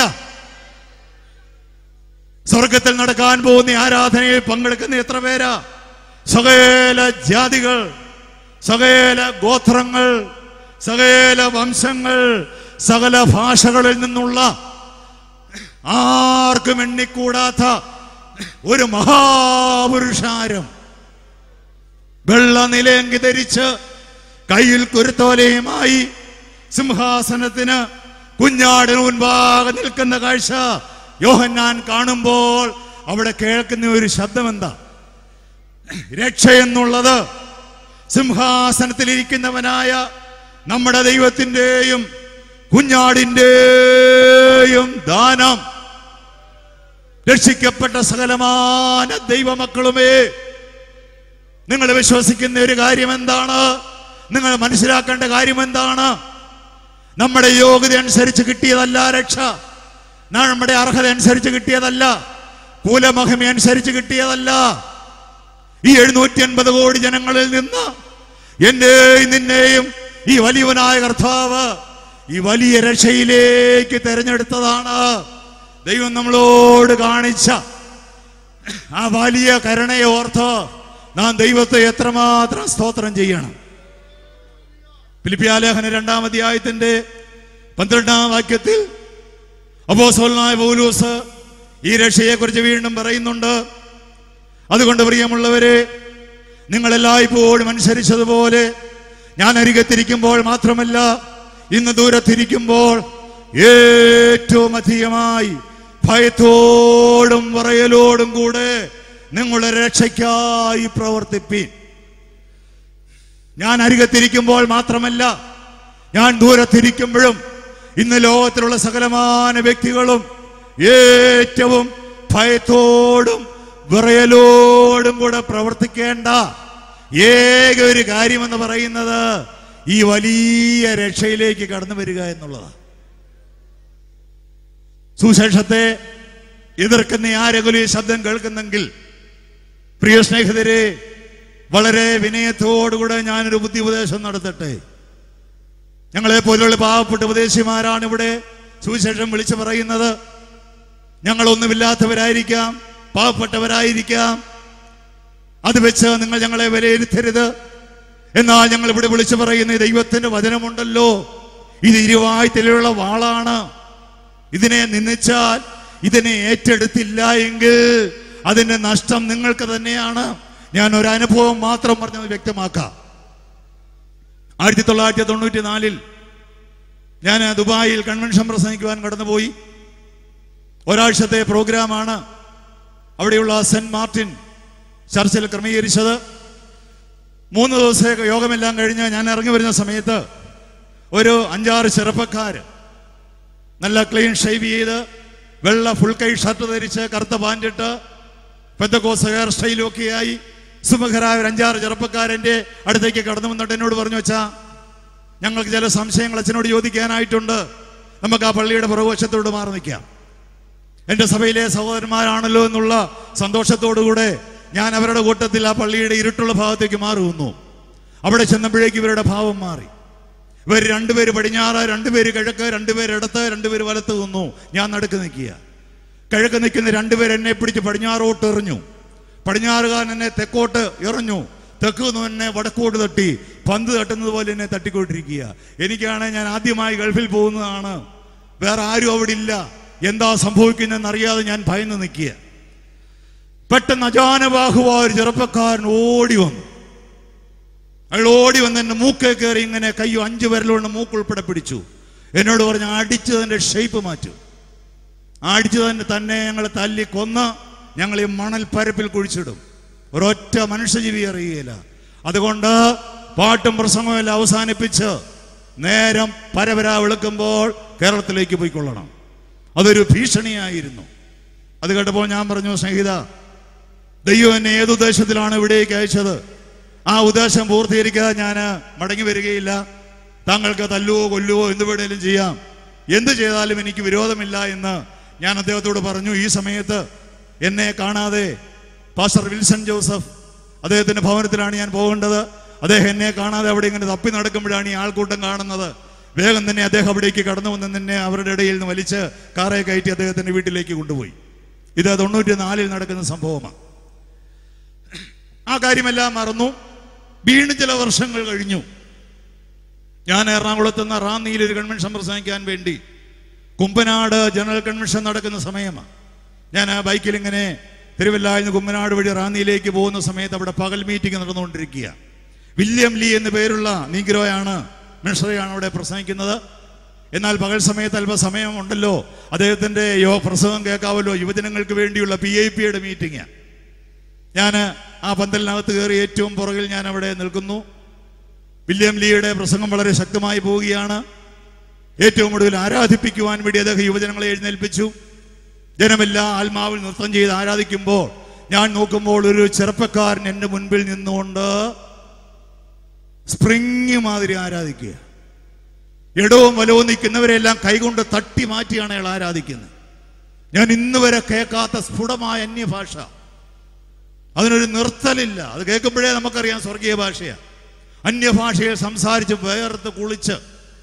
Speaker 1: സ്വർഗത്തിൽ നടക്കാൻ പോകുന്ന ഈ ആരാധനയിൽ പങ്കെടുക്കുന്ന എത്ര പേരാ സകല ജാതികൾ സകല ഗോത്രങ്ങൾ സകല വംശങ്ങൾ സകല ഭാഷകളിൽ നിന്നുള്ള ആർക്കും എണ്ണിക്കൂടാത്ത ഒരു മഹാപുരുഷാരം വെള്ള നിലയങ്കി ധരിച്ച് കയ്യിൽ കുരുത്തോലയുമായി സിംഹാസനത്തിന് കുഞ്ഞാടിന് മുൻപാകെ നിൽക്കുന്ന കാഴ്ച യോഹന്നാൻ കാണുമ്പോൾ അവിടെ കേൾക്കുന്ന ഒരു ശബ്ദം എന്താ രക്ഷ എന്നുള്ളത് സിംഹാസനത്തിലിരിക്കുന്നവനായ നമ്മുടെ ദൈവത്തിൻ്റെയും കുഞ്ഞാടിൻ്റെയും ദാനം രക്ഷിക്കപ്പെട്ട സകലമാന ദൈവമക്കളുമേ നിങ്ങൾ വിശ്വസിക്കുന്ന ഒരു കാര്യം എന്താണ് നിങ്ങൾ മനസ്സിലാക്കേണ്ട കാര്യം എന്താണ് നമ്മുടെ യോഗ്യത അനുസരിച്ച് കിട്ടിയതല്ല രക്ഷ നമ്മുടെ അർഹത അനുസരിച്ച് കിട്ടിയതല്ല കുലമഹിമ അനുസരിച്ച് കിട്ടിയതല്ല ഈ എഴുന്നൂറ്റി അൻപത് കോടി ജനങ്ങളിൽ നിന്ന് എന്റെയും നിന്നെയും ഈ വലിയവനായ കർത്താവ് ഈ വലിയ രക്ഷയിലേക്ക് തെരഞ്ഞെടുത്തതാണ് ദൈവം നമ്മളോട് കാണിച്ച ആ വലിയ കരുണയെ ഓർത്ത് നാം ദൈവത്തെ എത്രമാത്രം സ്തോത്രം ചെയ്യണം ഫിലിപ്പിയാലേഖന രണ്ടാം അധ്യായത്തിന്റെ പന്ത്രണ്ടാം വാക്യത്തിൽ അപ്പോസ്തലനായ പൗലൂസ് ഈ രക്ഷയെക്കുറിച്ച് വീണ്ടും പറയുന്നുണ്ട് അതുകൊണ്ട് പ്രിയമുള്ളവരെ നിങ്ങളെല്ലായ്പ്പോഴും അനുസരിച്ചതുപോലെ ഞാൻ അരികത്തിരിക്കുമ്പോൾ മാത്രമല്ല ഇന്ന് ദൂരത്തിരിക്കുമ്പോൾ ഏറ്റവും അധികമായി ഭയത്തോടും പറയലോടും കൂടെ നിങ്ങളുടെ രക്ഷയ്ക്കായി പ്രവർത്തിപ്പീൻ ഞാൻ അരികത്തിരിക്കുമ്പോൾ മാത്രമല്ല ഞാൻ ദൂരത്തിരിക്കുമ്പോഴും ഇന്ന് ലോകത്തിലുള്ള സകലമാന വ്യക്തികളും ഏറ്റവും ഭയത്തോടും വിറയലോടും കൂടെ പ്രവർത്തിക്കേണ്ട ഏക ഒരു കാര്യമെന്ന് പറയുന്നത് ഈ വലിയ രക്ഷയിലേക്ക് കടന്നു വരിക എന്നുള്ളതാണ് സുശേഷത്തെ എതിർക്കുന്ന ആരെങ്കിലും ഈ ശബ്ദം കേൾക്കുന്നെങ്കിൽ പ്രിയ സ്നേഹിതരെ വളരെ വിനയത്തോടുകൂടെ ഞാനൊരു ബുദ്ധി ഉപദേശം നടത്തട്ടെ ഞങ്ങളെ പോലുള്ള പാവപ്പെട്ട ഉപദേശിമാരാണ് ഇവിടെ സുവിശേഷം വിളിച്ചു പറയുന്നത് ഞങ്ങളൊന്നുമില്ലാത്തവരായിരിക്കാം പാവപ്പെട്ടവരായിരിക്കാം അത് വെച്ച് നിങ്ങൾ ഞങ്ങളെ വിലയിരുത്തരുത് എന്നാൽ ഞങ്ങൾ ഇവിടെ വിളിച്ചു പറയുന്ന ഈ ദൈവത്തിന്റെ വചനമുണ്ടല്ലോ ഇത് ഇരുവായത്തിലുള്ള വാളാണ് ഇതിനെ നിന്ദിച്ചാൽ ഇതിനെ ഏറ്റെടുത്തില്ല എങ്കിൽ അതിന്റെ നഷ്ടം നിങ്ങൾക്ക് തന്നെയാണ് ഞാൻ ഒരു അനുഭവം മാത്രം പറഞ്ഞത് വ്യക്തമാക്കാം ആയിരത്തി തൊള്ളായിരത്തി തൊണ്ണൂറ്റി നാലിൽ ഞാൻ ദുബായിൽ കൺവെൻഷൻ പ്രസംഗിക്കുവാൻ കടന്നുപോയി ഒരാഴ്ചത്തെ പ്രോഗ്രാമാണ് അവിടെയുള്ള സെന്റ് മാർട്ടിൻ ചർച്ചിൽ ക്രമീകരിച്ചത് മൂന്ന് ദിവസത്തെ യോഗമെല്ലാം കഴിഞ്ഞ് ഞാൻ ഇറങ്ങി വരുന്ന സമയത്ത് ഒരു അഞ്ചാറ് ചെറുപ്പക്കാര് നല്ല ക്ലീൻ ഷൈവ് ചെയ്ത് വെള്ള ഫുൾ കൈ ഷർട്ട് ധരിച്ച് കറുത്ത പാൻറ്റിട്ട് പെന്തക്കോസ് ഹെയർ സ്റ്റൈലും ഒക്കെയായി സുമുഖരായ ഒരു അഞ്ചാറ് ചെറുപ്പക്കാരൻ്റെ അടുത്തേക്ക് കടന്നു വന്നിട്ട് എന്നോട് പറഞ്ഞു വെച്ചാ ഞങ്ങൾക്ക് ചില സംശയങ്ങൾ അച്ഛനോട് ചോദിക്കാനായിട്ടുണ്ട് നമുക്ക് ആ പള്ളിയുടെ പുറകുവശത്തോട് മാറി നിൽക്കാം എൻ്റെ സഭയിലെ സഹോദരന്മാരാണല്ലോ എന്നുള്ള സന്തോഷത്തോടുകൂടെ ഞാൻ അവരുടെ കൂട്ടത്തിൽ ആ പള്ളിയുടെ ഇരുട്ടുള്ള ഭാഗത്തേക്ക് മാറി നിന്നു അവിടെ ചെന്നപ്പോഴേക്ക് ഇവരുടെ ഭാവം മാറി ഇവർ രണ്ടുപേര് പടിഞ്ഞാറ് രണ്ടുപേര് കിഴക്ക് രണ്ടുപേര് ഇടത്ത് രണ്ടുപേര് വലത്ത് നിന്നു ഞാൻ നടുക്ക് നിൽക്കുക കിഴക്ക് നിൽക്കുന്ന രണ്ടുപേർ എന്നെ പിടിച്ച് പടിഞ്ഞാറോട്ട് എറിഞ്ഞു പടിഞ്ഞാറുകാരൻ എന്നെ തെക്കോട്ട് എറിഞ്ഞു തെക്ക് നിന്ന് എന്നെ വടക്കോട്ട് തട്ടി പന്ത് തട്ടുന്നത് പോലെ എന്നെ തട്ടിക്കൊണ്ടിരിക്കുക എനിക്കാണ് ഞാൻ ആദ്യമായി ഗൾഫിൽ പോകുന്നതാണ് വേറെ ആരും അവിടെ ഇല്ല എന്താ സംഭവിക്കുന്നതെന്ന് അറിയാതെ ഞാൻ ഭയന്ന് നിൽക്കുക പെട്ടെന്ന് അജാനബാഹുവായ ഒരു ചെറുപ്പക്കാരൻ ഓടി വന്നു അയാൾ ഓടി വന്ന് എന്നെ മൂക്കേ കയറി ഇങ്ങനെ കയ്യോ അഞ്ചു വിരലുകൊണ്ട് മൂക്കുൾപ്പെടെ പിടിച്ചു എന്നോട് പറഞ്ഞു അടിച്ചതിന്റെ ഷേപ്പ് മാറ്റൂ അടിച്ചു തന്നെ തന്നെ ഞങ്ങൾ തല്ലി കൊന്ന് ഞങ്ങൾ ഈ മണൽ പരപ്പിൽ കുഴിച്ചിടും ഒരൊറ്റ മനുഷ്യജീവി അറിയുകയില്ല അതുകൊണ്ട് പാട്ടും പ്രസംഗവും എല്ലാം അവസാനിപ്പിച്ച് നേരം പരപര വിളിക്കുമ്പോൾ കേരളത്തിലേക്ക് പോയിക്കൊള്ളണം അതൊരു ഭീഷണിയായിരുന്നു അത് കേട്ടപ്പോൾ ഞാൻ പറഞ്ഞു സ്നേഹിത ദൈവം എന്നെ ഏത് ഉദ്ദേശത്തിലാണ് ഇവിടേക്ക് അയച്ചത് ആ ഉദ്ദേശം പൂർത്തീകരിക്കാതെ ഞാൻ മടങ്ങി വരികയില്ല താങ്കൾക്ക് തല്ലുവോ കൊല്ലുവോ എന്ത് വേണേലും ചെയ്യാം എന്ത് ചെയ്താലും എനിക്ക് വിരോധമില്ല എന്ന് ഞാൻ അദ്ദേഹത്തോട് പറഞ്ഞു ഈ സമയത്ത് എന്നെ കാണാതെ പാസ്റ്റർ വിൽസൺ ജോസഫ് അദ്ദേഹത്തിന്റെ ഭവനത്തിലാണ് ഞാൻ പോകേണ്ടത് അദ്ദേഹം എന്നെ കാണാതെ അവിടെ ഇങ്ങനെ തപ്പി നടക്കുമ്പോഴാണ് ഈ ആൾക്കൂട്ടം കാണുന്നത് വേഗം തന്നെ അദ്ദേഹം അവിടേക്ക് കടന്നു വന്ന് നിന്നെ അവരുടെ ഇടയിൽ നിന്ന് വലിച്ച് കാറെ കയറ്റി അദ്ദേഹത്തിന്റെ വീട്ടിലേക്ക് കൊണ്ടുപോയി ഇത് തൊണ്ണൂറ്റി നാലിൽ നടക്കുന്ന സംഭവമാണ് ആ കാര്യമെല്ലാം മറന്നു വീണ്ടും ചില വർഷങ്ങൾ കഴിഞ്ഞു ഞാൻ എറണാകുളത്ത് നിന്ന് റാന്നിയിൽ ഒരു കൺവെൻഷൻ പ്രസംഗിക്കാൻ വേണ്ടി കുമ്പനാട് ജനറൽ കൺവെൻഷൻ നടക്കുന്ന സമയമാണ് ഞാൻ ആ ബൈക്കിൽ ഇങ്ങനെ തിരുവല്ലായിൽ നിന്ന് കുമ്പനാട് വഴി റാന്നിയിലേക്ക് പോകുന്ന സമയത്ത് അവിടെ പകൽ മീറ്റിംഗ് നടന്നുകൊണ്ടിരിക്കുക വില്യം ലീ എന്ന പേരുള്ള നീഗ്രോയാണ് മിഷറിയാണ് അവിടെ പ്രസംഗിക്കുന്നത് എന്നാൽ പകൽ സമയത്ത് അല്പ സമയം ഉണ്ടല്ലോ അദ്ദേഹത്തിന്റെ യോ പ്രസംഗം കേൾക്കാവല്ലോ യുവജനങ്ങൾക്ക് വേണ്ടിയുള്ള പി ഐ പിയുടെ മീറ്റിംഗ് ഞാൻ ആ പന്തലിനകത്ത് കയറി ഏറ്റവും പുറകിൽ ഞാൻ അവിടെ നിൽക്കുന്നു വില്യം ലീയുടെ പ്രസംഗം വളരെ ശക്തമായി പോവുകയാണ് ഏറ്റവും ഒടുവിൽ ആരാധിപ്പിക്കുവാൻ വേണ്ടി അദ്ദേഹം യുവജനങ്ങളെ എഴുന്നേൽപ്പിച്ചു ജനമെല്ലാം ആത്മാവിൽ നൃത്തം ചെയ്ത് ആരാധിക്കുമ്പോൾ ഞാൻ നോക്കുമ്പോൾ ഒരു ചെറുപ്പക്കാരൻ എൻ്റെ മുൻപിൽ നിന്നുകൊണ്ട് സ്പ്രിങ് മാതിരി ആരാധിക്കുക ഇടവും വലവും നിൽക്കുന്നവരെല്ലാം കൈകൊണ്ട് തട്ടി മാറ്റിയാണ് അയാൾ ആരാധിക്കുന്നത് ഞാൻ ഇന്ന് വരെ കേൾക്കാത്ത സ്ഫുടമായ അന്യഭാഷ അതിനൊരു നിർത്തലില്ല അത് കേൾക്കുമ്പോഴേ നമുക്കറിയാം സ്വർഗീയ ഭാഷയാണ് അന്യഭാഷയിൽ സംസാരിച്ച് വേർത്ത് കുളിച്ച്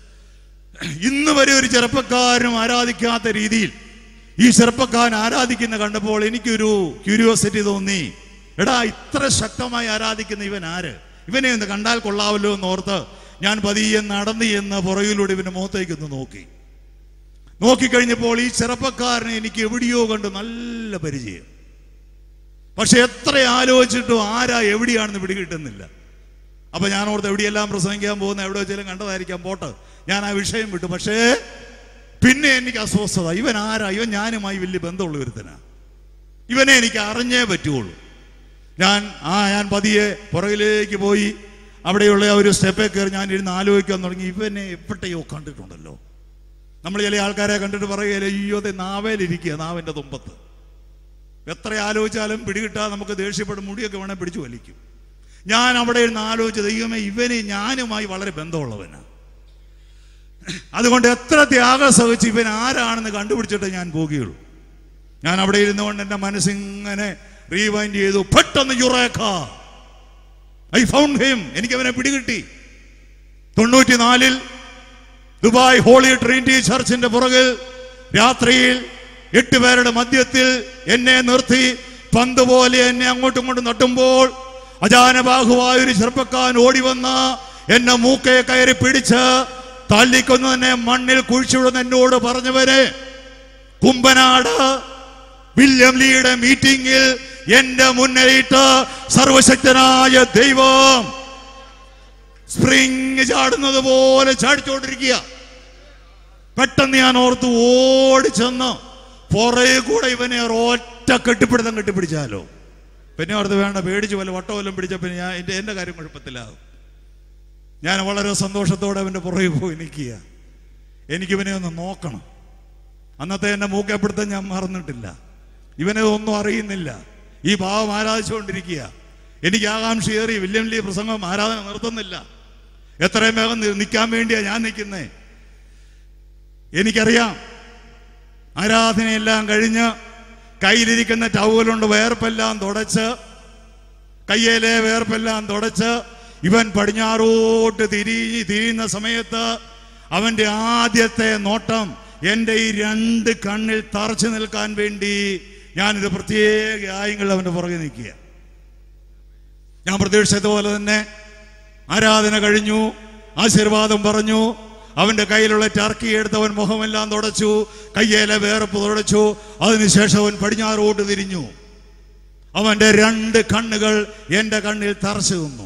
Speaker 1: ഇന്ന് വരെ ഒരു ചെറുപ്പക്കാരനും ആരാധിക്കാത്ത രീതിയിൽ ഈ ചെറുപ്പക്കാരൻ ആരാധിക്കുന്ന കണ്ടപ്പോൾ എനിക്കൊരു ക്യൂരിയോസിറ്റി തോന്നി എടാ ഇത്ര ശക്തമായി ആരാധിക്കുന്ന ഇവൻ ആര് ഇവനെ ഒന്ന് കണ്ടാൽ കൊള്ളാവല്ലോ എന്ന് ഓർത്ത് ഞാൻ പതിയെ നടന്നു എന്ന് പുറകിലൂടെ ഇവന്റെ മുഖത്തേക്ക് ഒന്ന് നോക്കി നോക്കിക്കഴിഞ്ഞപ്പോൾ ഈ ചെറുപ്പക്കാരനെ എനിക്ക് എവിടെയോ കണ്ട് നല്ല പരിചയം പക്ഷെ എത്ര ആലോചിച്ചിട്ടും ആരാ എവിടെയാണെന്ന് പിടികിട്ടുന്നില്ല അപ്പൊ ഞാൻ ഓർത്ത് എവിടെയെല്ലാം പ്രസംഗിക്കാൻ പോകുന്ന എവിടെ വെച്ചാലും കണ്ടതായിരിക്കാം പോട്ട് ഞാൻ ആ വിഷയം വിട്ടു പക്ഷേ പിന്നെ എനിക്ക് അസ്വസ്ഥത ഇവൻ ആരാ ഇവൻ ഞാനുമായി വലിയ ബന്ധമുള്ള ഒരുത്തനാ ഇവനെ എനിക്ക് അറിഞ്ഞേ പറ്റുള്ളൂ ഞാൻ ആ ഞാൻ പതിയെ പുറകിലേക്ക് പോയി അവിടെയുള്ള ആ ഒരു സ്റ്റെപ്പേ കയറി ഞാൻ ഇരുന്ന് ആലോചിക്കാൻ തുടങ്ങി ഇവനെ എപ്പോഴത്തെയോ കണ്ടിട്ടുണ്ടല്ലോ നമ്മൾ ചില ആൾക്കാരെ കണ്ടിട്ട് പറയുകയില്ല അയ്യോ അതെ നാവേലിരിക്കുക നാവിൻ്റെ തുമ്പത്ത് എത്ര ആലോചിച്ചാലും പിടികിട്ടാതെ നമുക്ക് ദേഷ്യപ്പെടും മുടിയൊക്കെ വേണേൽ പിടിച്ചു വലിക്കും ഞാൻ അവിടെ ഇരുന്ന് ആലോചിച്ച ദൈവമേ ഇവന് ഞാനുമായി വളരെ ബന്ധമുള്ളവനാ അതുകൊണ്ട് എത്ര ത്യാഗം സഹിച്ച് ഇവൻ ആരാണെന്ന് കണ്ടുപിടിച്ചിട്ട് ഞാൻ പോകുകയുള്ളൂ ഞാൻ അവിടെ ഇരുന്നുകൊണ്ട് എൻ്റെ മനസ്സിങ്ങനെ റീവൈൻഡ് ചെയ്തു പെട്ടെന്ന് യുറേക്ക ഐ ഫൗണ്ട് ഹിം എനിക്ക് അവനെ പിടികിട്ടി തൊണ്ണൂറ്റിനാലിൽ ദുബായ് ഹോളി ട്രിനിറ്റി ചർച്ചിന്റെ പുറകിൽ രാത്രിയിൽ എട്ട് പേരുടെ മധ്യത്തിൽ എന്നെ നിർത്തി പന്ത് പോലെ എന്നെ അങ്ങോട്ടും ഇങ്ങോട്ടും നട്ടുമ്പോൾ അജാനബാഹുവായ ഒരു ചെറുപ്പക്കാരൻ ഓടി വന്ന് എന്നെ മൂക്കെ കയറി പിടിച്ച് തള്ളിക്കൊന്നു തന്നെ മണ്ണിൽ കുഴിച്ചുവിടുന്ന എന്നോട് പറഞ്ഞവര് കുമ്പനാട് വില്യം ലീയുടെ മീറ്റിംഗിൽ എന്റെ മുന്നിലിട്ട് സർവശക്തനായ ദൈവം സ്പ്രിങ് ചാടുന്നത് പോലെ ചാടിച്ചോണ്ടിരിക്കുക പെട്ടെന്ന് ഞാൻ ഓർത്ത് ഓടി ചെന്ന് പുറകെ കൂടെ ഇവനെ ഒറ്റ കെട്ടിപ്പിടുത്തം കെട്ടിപ്പിടിച്ചാലോ പിന്നെ ഓർത്ത് വേണ്ട പേടിച്ച് വല്ല വട്ടോ വല്ലതും പിടിച്ച പിന്നെ ഞാൻ എൻ്റെ എൻ്റെ കാര്യം കുഴപ്പത്തിലാകും ഞാൻ വളരെ സന്തോഷത്തോടെ അവൻ്റെ പുറകെ പോയി നിൽക്കുക എനിക്കിവനെ ഒന്ന് നോക്കണം അന്നത്തെ എൻ്റെ മൂക്കപ്പെടുത്തം ഞാൻ മറന്നിട്ടില്ല ഇവനെ ഒന്നും അറിയുന്നില്ല ഈ ഭാവം ആരാധിച്ചുകൊണ്ടിരിക്കുക എനിക്ക് ആകാംക്ഷയേറി വില്യം ലീ പ്രസംഗം ആരാധന നിർത്തുന്നില്ല എത്രയും വേഗം നി- നിൽക്കാൻ വേണ്ടിയാ ഞാൻ നിൽക്കുന്നേ എനിക്കറിയാം ആരാധനയെല്ലാം കഴിഞ്ഞ് കയ്യിലിരിക്കുന്ന ടവലുണ്ട് വേർപ്പെല്ലാം തുടച്ച് കയ്യിലെ വേർപ്പെല്ലാം തുടച്ച് ഇവൻ പടിഞ്ഞാറോട്ട് തിരിഞ്ഞ് തിരിയുന്ന സമയത്ത് അവന്റെ ആദ്യത്തെ നോട്ടം എൻ്റെ ഈ രണ്ട് കണ്ണിൽ തറച്ചു നിൽക്കാൻ വേണ്ടി ഞാനൊരു പ്രത്യേക ആയങ്ങൾ അവൻ്റെ പുറകെ നിൽക്കുക ഞാൻ പ്രതീക്ഷിച്ചതുപോലെ തന്നെ ആരാധന കഴിഞ്ഞു ആശീർവാദം പറഞ്ഞു അവന്റെ കയ്യിലുള്ള ടർക്കി എടുത്ത് അവൻ മുഖമെല്ലാം തുടച്ചു കയ്യേലെ വേർപ്പ് തുടച്ചു അതിനുശേഷം അവൻ പടിഞ്ഞാറോട്ട് തിരിഞ്ഞു അവന്റെ രണ്ട് കണ്ണുകൾ എൻ്റെ കണ്ണിൽ തറച്ചു നിന്നു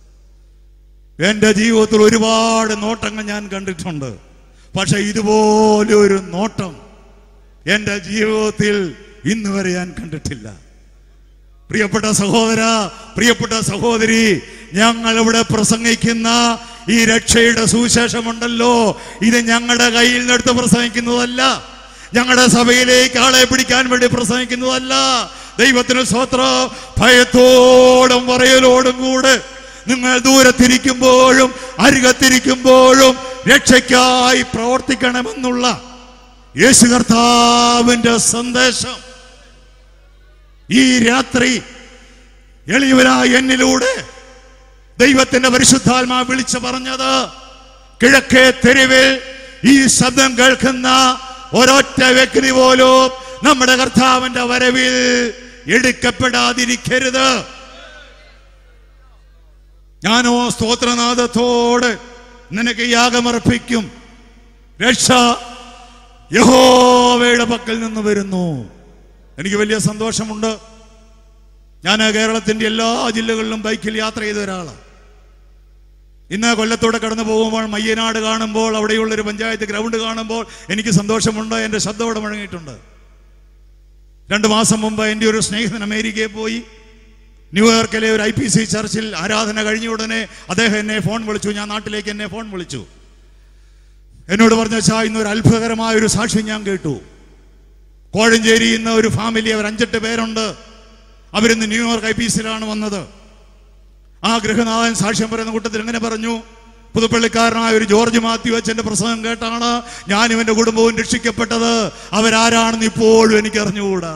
Speaker 1: എൻ്റെ ജീവിതത്തിൽ ഒരുപാട് നോട്ടങ്ങൾ ഞാൻ കണ്ടിട്ടുണ്ട് പക്ഷെ ഇതുപോലെ ഒരു നോട്ടം എൻ്റെ ജീവിതത്തിൽ ഇന്ന് വരെ ഞാൻ കണ്ടിട്ടില്ല പ്രിയപ്പെട്ട സഹോദര പ്രിയപ്പെട്ട സഹോദരി ഞങ്ങൾ ഇവിടെ പ്രസംഗിക്കുന്ന ഈ രക്ഷയുടെ സുവിശേഷമുണ്ടല്ലോ ഇത് ഞങ്ങളുടെ കയ്യിൽ നിന്നെടുത്ത് പ്രസംഗിക്കുന്നതല്ല ഞങ്ങളുടെ സഭയിലേക്ക് ആളെ പിടിക്കാൻ വേണ്ടി പ്രസംഗിക്കുന്നതല്ല ദൈവത്തിന് സ്വത്ര ഭയത്തോടും പറയലോടും കൂടെ നിങ്ങൾ ദൂരത്തിരിക്കുമ്പോഴും അരികത്തിരിക്കുമ്പോഴും രക്ഷയ്ക്കായി പ്രവർത്തിക്കണമെന്നുള്ള യേശു കർത്താവിന്റെ സന്ദേശം ഈ രാത്രി എളിയവരായ എന്നിലൂടെ ദൈവത്തിന്റെ പരിശുദ്ധാത്മാ വിളിച്ചു പറഞ്ഞത് കിഴക്കേ തെരുവിൽ ഈ ശബ്ദം കേൾക്കുന്ന ഒരൊറ്റ വ്യക്തി പോലും നമ്മുടെ കർത്താവിന്റെ വരവിൽ എടുക്കപ്പെടാതിരിക്കരുത് ഞാനോ സ്തോത്രനാഥത്തോട് നിനക്ക് യാഗമർപ്പിക്കും രക്ഷ യഹോവയുടെ പക്കൽ നിന്ന് വരുന്നു എനിക്ക് വലിയ സന്തോഷമുണ്ട് ഞാൻ കേരളത്തിന്റെ എല്ലാ ജില്ലകളിലും ബൈക്കിൽ യാത്ര ചെയ്ത ഒരാളാണ് ഇന്ന് കൊല്ലത്തൂടെ കടന്നു പോകുമ്പോൾ മയ്യനാട് കാണുമ്പോൾ അവിടെയുള്ള ഒരു പഞ്ചായത്ത് ഗ്രൗണ്ട് കാണുമ്പോൾ എനിക്ക് സന്തോഷമുണ്ട് എൻ്റെ ശബ്ദം അവിടെ മുഴങ്ങിയിട്ടുണ്ട് രണ്ട് മാസം മുമ്പ് എൻ്റെ ഒരു സ്നേഹിതൻ അമേരിക്കയിൽ പോയി ന്യൂയോർക്കിലെ ഒരു ഐ പി സി ചർച്ചിൽ ആരാധന കഴിഞ്ഞ ഉടനെ അദ്ദേഹം എന്നെ ഫോൺ വിളിച്ചു ഞാൻ നാട്ടിലേക്ക് എന്നെ ഫോൺ വിളിച്ചു എന്നോട് പറഞ്ഞ ചാ ഇന്ന് ഒരു അത്ഭുതകരമായ ഒരു സാക്ഷ്യം ഞാൻ കേട്ടു കോഴഞ്ചേരി ഇന്ന് ഒരു ഫാമിലി അവർ അഞ്ചെട്ട് പേരുണ്ട് അവരിന്ന് ന്യൂയോർക്ക് ഐ പി സിയിലാണ് വന്നത് ആ ഗൃഹനാഥൻ സാക്ഷ്യം പറയുന്ന കൂട്ടത്തിൽ എങ്ങനെ പറഞ്ഞു പുതുപ്പള്ളിക്കാരനായ ഒരു ജോർജ് മാത്യു അച്ഛന്റെ പ്രസംഗം കേട്ടാണ് ഞാനും എന്റെ കുടുംബവും രക്ഷിക്കപ്പെട്ടത് അവരാരാണെന്ന് ഇപ്പോഴും എനിക്ക് അറിഞ്ഞുകൂടാ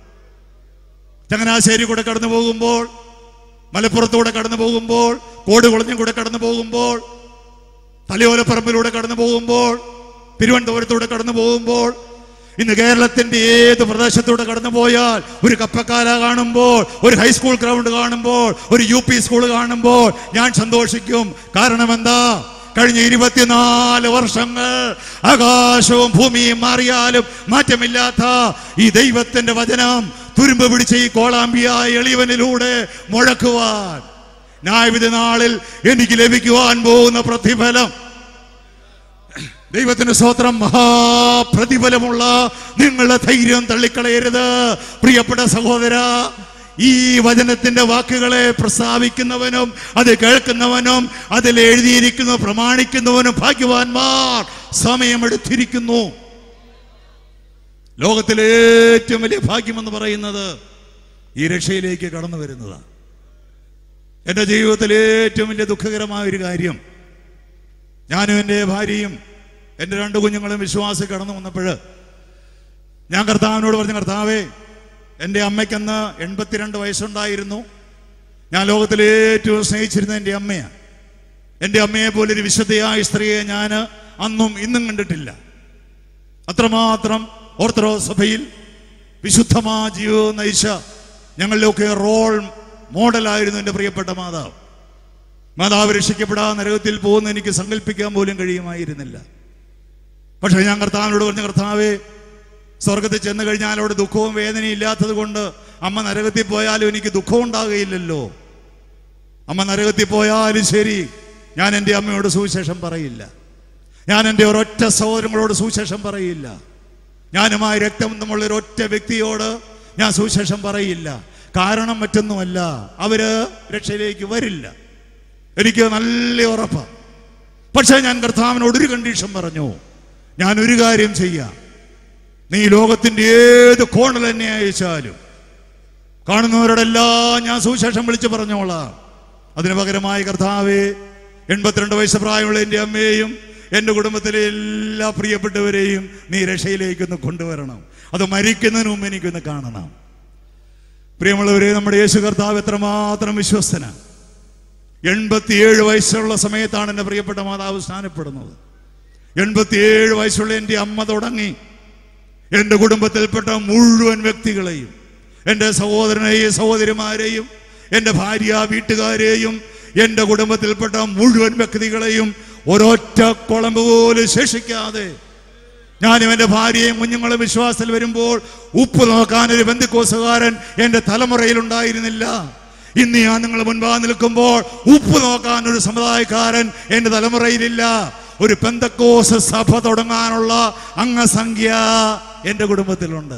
Speaker 1: ചങ്ങനാശ്ശേരി കൂടെ കടന്നു പോകുമ്പോൾ മലപ്പുറത്തൂടെ കടന്നു പോകുമ്പോൾ കോടുകുളഞ്ഞും കൂടെ കടന്നു പോകുമ്പോൾ തലയോലപ്പറമ്പിലൂടെ കടന്നു പോകുമ്പോൾ തിരുവനന്തപുരത്തൂടെ കടന്നു പോകുമ്പോൾ ഇന്ന് കേരളത്തിന്റെ ഏത് പ്രദേശത്തൂടെ കടന്നു പോയാൽ ഒരു കപ്പക്കാല കാണുമ്പോൾ ഒരു ഹൈസ്കൂൾ ഗ്രൗണ്ട് കാണുമ്പോൾ ഒരു യു പി സ്കൂൾ കാണുമ്പോൾ ഞാൻ സന്തോഷിക്കും കാരണം എന്താ കഴിഞ്ഞ ഇരുപത്തിനാല് വർഷങ്ങൾ ആകാശവും ഭൂമിയും മാറിയാലും മാറ്റമില്ലാത്ത ഈ ദൈവത്തിന്റെ വചനം തുരുമ്പ് പിടിച്ച ഈ കോളാമ്പിയായ എളിവനിലൂടെ മുഴക്കുവാൻ ന്യായവിധി നാളിൽ എനിക്ക് ലഭിക്കുവാൻ പോകുന്ന പ്രതിഫലം ദൈവത്തിന് സ്വത്രം മഹാപ്രതിഫലമുള്ള നിങ്ങളുടെ ധൈര്യം തള്ളിക്കളയരുത് പ്രിയപ്പെട്ട സഹോദര ഈ വചനത്തിന്റെ വാക്കുകളെ പ്രസ്താവിക്കുന്നവനും അത് കേൾക്കുന്നവനും അതിൽ എഴുതിയിരിക്കുന്ന പ്രമാണിക്കുന്നവനും ഭാഗ്യവാന്മാർ സമയമെടുത്തിരിക്കുന്നു ലോകത്തിലെ ഏറ്റവും വലിയ ഭാഗ്യമെന്ന് പറയുന്നത് ഈ രക്ഷയിലേക്ക് കടന്നു വരുന്നതാണ് എൻ്റെ ജീവിതത്തിലെ ഏറ്റവും വലിയ ദുഃഖകരമായ ഒരു കാര്യം ഞാനും എൻ്റെ ഭാര്യയും എൻ്റെ രണ്ട് കുഞ്ഞുങ്ങളും വിശ്വാസം കടന്നു വന്നപ്പോൾ ഞാൻ കർത്താവിനോട് പറഞ്ഞു കർത്താവേ എൻ്റെ അമ്മയ്ക്കന്ന് എൺപത്തിരണ്ട് വയസ്സുണ്ടായിരുന്നു ഞാൻ ലോകത്തിലെ ഏറ്റവും സ്നേഹിച്ചിരുന്ന എൻ്റെ അമ്മയാണ് എൻ്റെ അമ്മയെ പോലെ ഒരു വിശുദ്ധയായ സ്ത്രീയെ ഞാൻ അന്നും ഇന്നും കണ്ടിട്ടില്ല അത്രമാത്രം ഓർത്തഡോക്സ് സഭയിൽ വിശുദ്ധമാ ജീവിതം നയിച്ച ഞങ്ങളിലൊക്കെ റോൾ മോഡലായിരുന്നു എൻ്റെ പ്രിയപ്പെട്ട മാതാവ് മാതാവ് രക്ഷിക്കപ്പെടാൻ നരകത്തിൽ പോകുന്ന എനിക്ക് സങ്കല്പിക്കാൻ പോലും കഴിയുമായിരുന്നില്ല പക്ഷേ ഞാൻ കർത്താവിനോട് പറഞ്ഞ കർത്താവേ സ്വർഗത്തിൽ ചെന്ന് കഴിഞ്ഞാൽ അവിടെ ദുഃഖവും വേദനയും ഇല്ലാത്തത് കൊണ്ട് അമ്മ നരകത്തിൽ പോയാലും എനിക്ക് ദുഃഖം ഉണ്ടാകുകയില്ലല്ലോ അമ്മ നരകത്തിൽ പോയാലും ശരി ഞാൻ എൻ്റെ അമ്മയോട് സുവിശേഷം പറയില്ല ഞാൻ എൻ്റെ ഒരൊറ്റ സഹോദരങ്ങളോട് സുവിശേഷം പറയില്ല ഞാനുമായി രക്തബന്ധമുള്ള ഒരൊറ്റ വ്യക്തിയോട് ഞാൻ സുവിശേഷം പറയില്ല കാരണം മറ്റൊന്നുമല്ല അവര് രക്ഷയിലേക്ക് വരില്ല എനിക്ക് നല്ല ഉറപ്പാണ് പക്ഷേ ഞാൻ കർത്താവിനോട് ഒരു കണ്ടീഷൻ പറഞ്ഞു ഞാൻ ഒരു കാര്യം ചെയ്യാം നീ ലോകത്തിന്റെ ഏത് കോണിൽ എന്നെ അയച്ചാലും കാണുന്നവരോടെല്ലാം ഞാൻ സുവിശേഷം വിളിച്ചു പറഞ്ഞോളാം അതിന് പകരമായി കർത്താവെ എൺപത്തിരണ്ട് വയസ്സ് പ്രായമുള്ള എൻ്റെ അമ്മയെയും എൻ്റെ കുടുംബത്തിലെ എല്ലാ പ്രിയപ്പെട്ടവരെയും നീ രക്ഷയിലേക്കൊന്ന് കൊണ്ടുവരണം അത് മരിക്കുന്നതിന് മുമ്പ് എനിക്കൊന്ന് കാണണം പ്രിയമുള്ളവരെ നമ്മുടെ യേശു കർത്താവ് എത്രമാത്രം വിശ്വസ്തനാണ് എൺപത്തിയേഴ് വയസ്സുള്ള സമയത്താണ് എൻ്റെ പ്രിയപ്പെട്ട മാതാവ് സ്ഥാനപ്പെടുന്നത് എൺപത്തിയേഴ് വയസ്സുള്ള എൻ്റെ അമ്മ തുടങ്ങി എൻ്റെ കുടുംബത്തിൽപ്പെട്ട മുഴുവൻ വ്യക്തികളെയും എൻ്റെ സഹോദരനെയും സഹോദരിമാരെയും എൻ്റെ ഭാര്യ വീട്ടുകാരെയും എൻ്റെ കുടുംബത്തിൽപ്പെട്ട മുഴുവൻ വ്യക്തികളെയും ഒരൊറ്റ കുളമ്പ് പോലും ശേഷിക്കാതെ ഞാനും എൻ്റെ ഭാര്യയും കുഞ്ഞുങ്ങളും വിശ്വാസത്തിൽ വരുമ്പോൾ ഉപ്പ് നോക്കാൻ ഒരു ബന്ധുക്കോസുകാരൻ എൻ്റെ തലമുറയിൽ ഉണ്ടായിരുന്നില്ല ഇന്ന് ഞാൻ നിങ്ങൾ മുൻപാ നിൽക്കുമ്പോൾ ഉപ്പ് നോക്കാൻ ഒരു സമുദായക്കാരൻ എൻ്റെ തലമുറയിലില്ല ഒരു പെന്തക്കോസ് സഭ തുടങ്ങാനുള്ള അംഗസംഖ്യ എൻ്റെ കുടുംബത്തിലുണ്ട്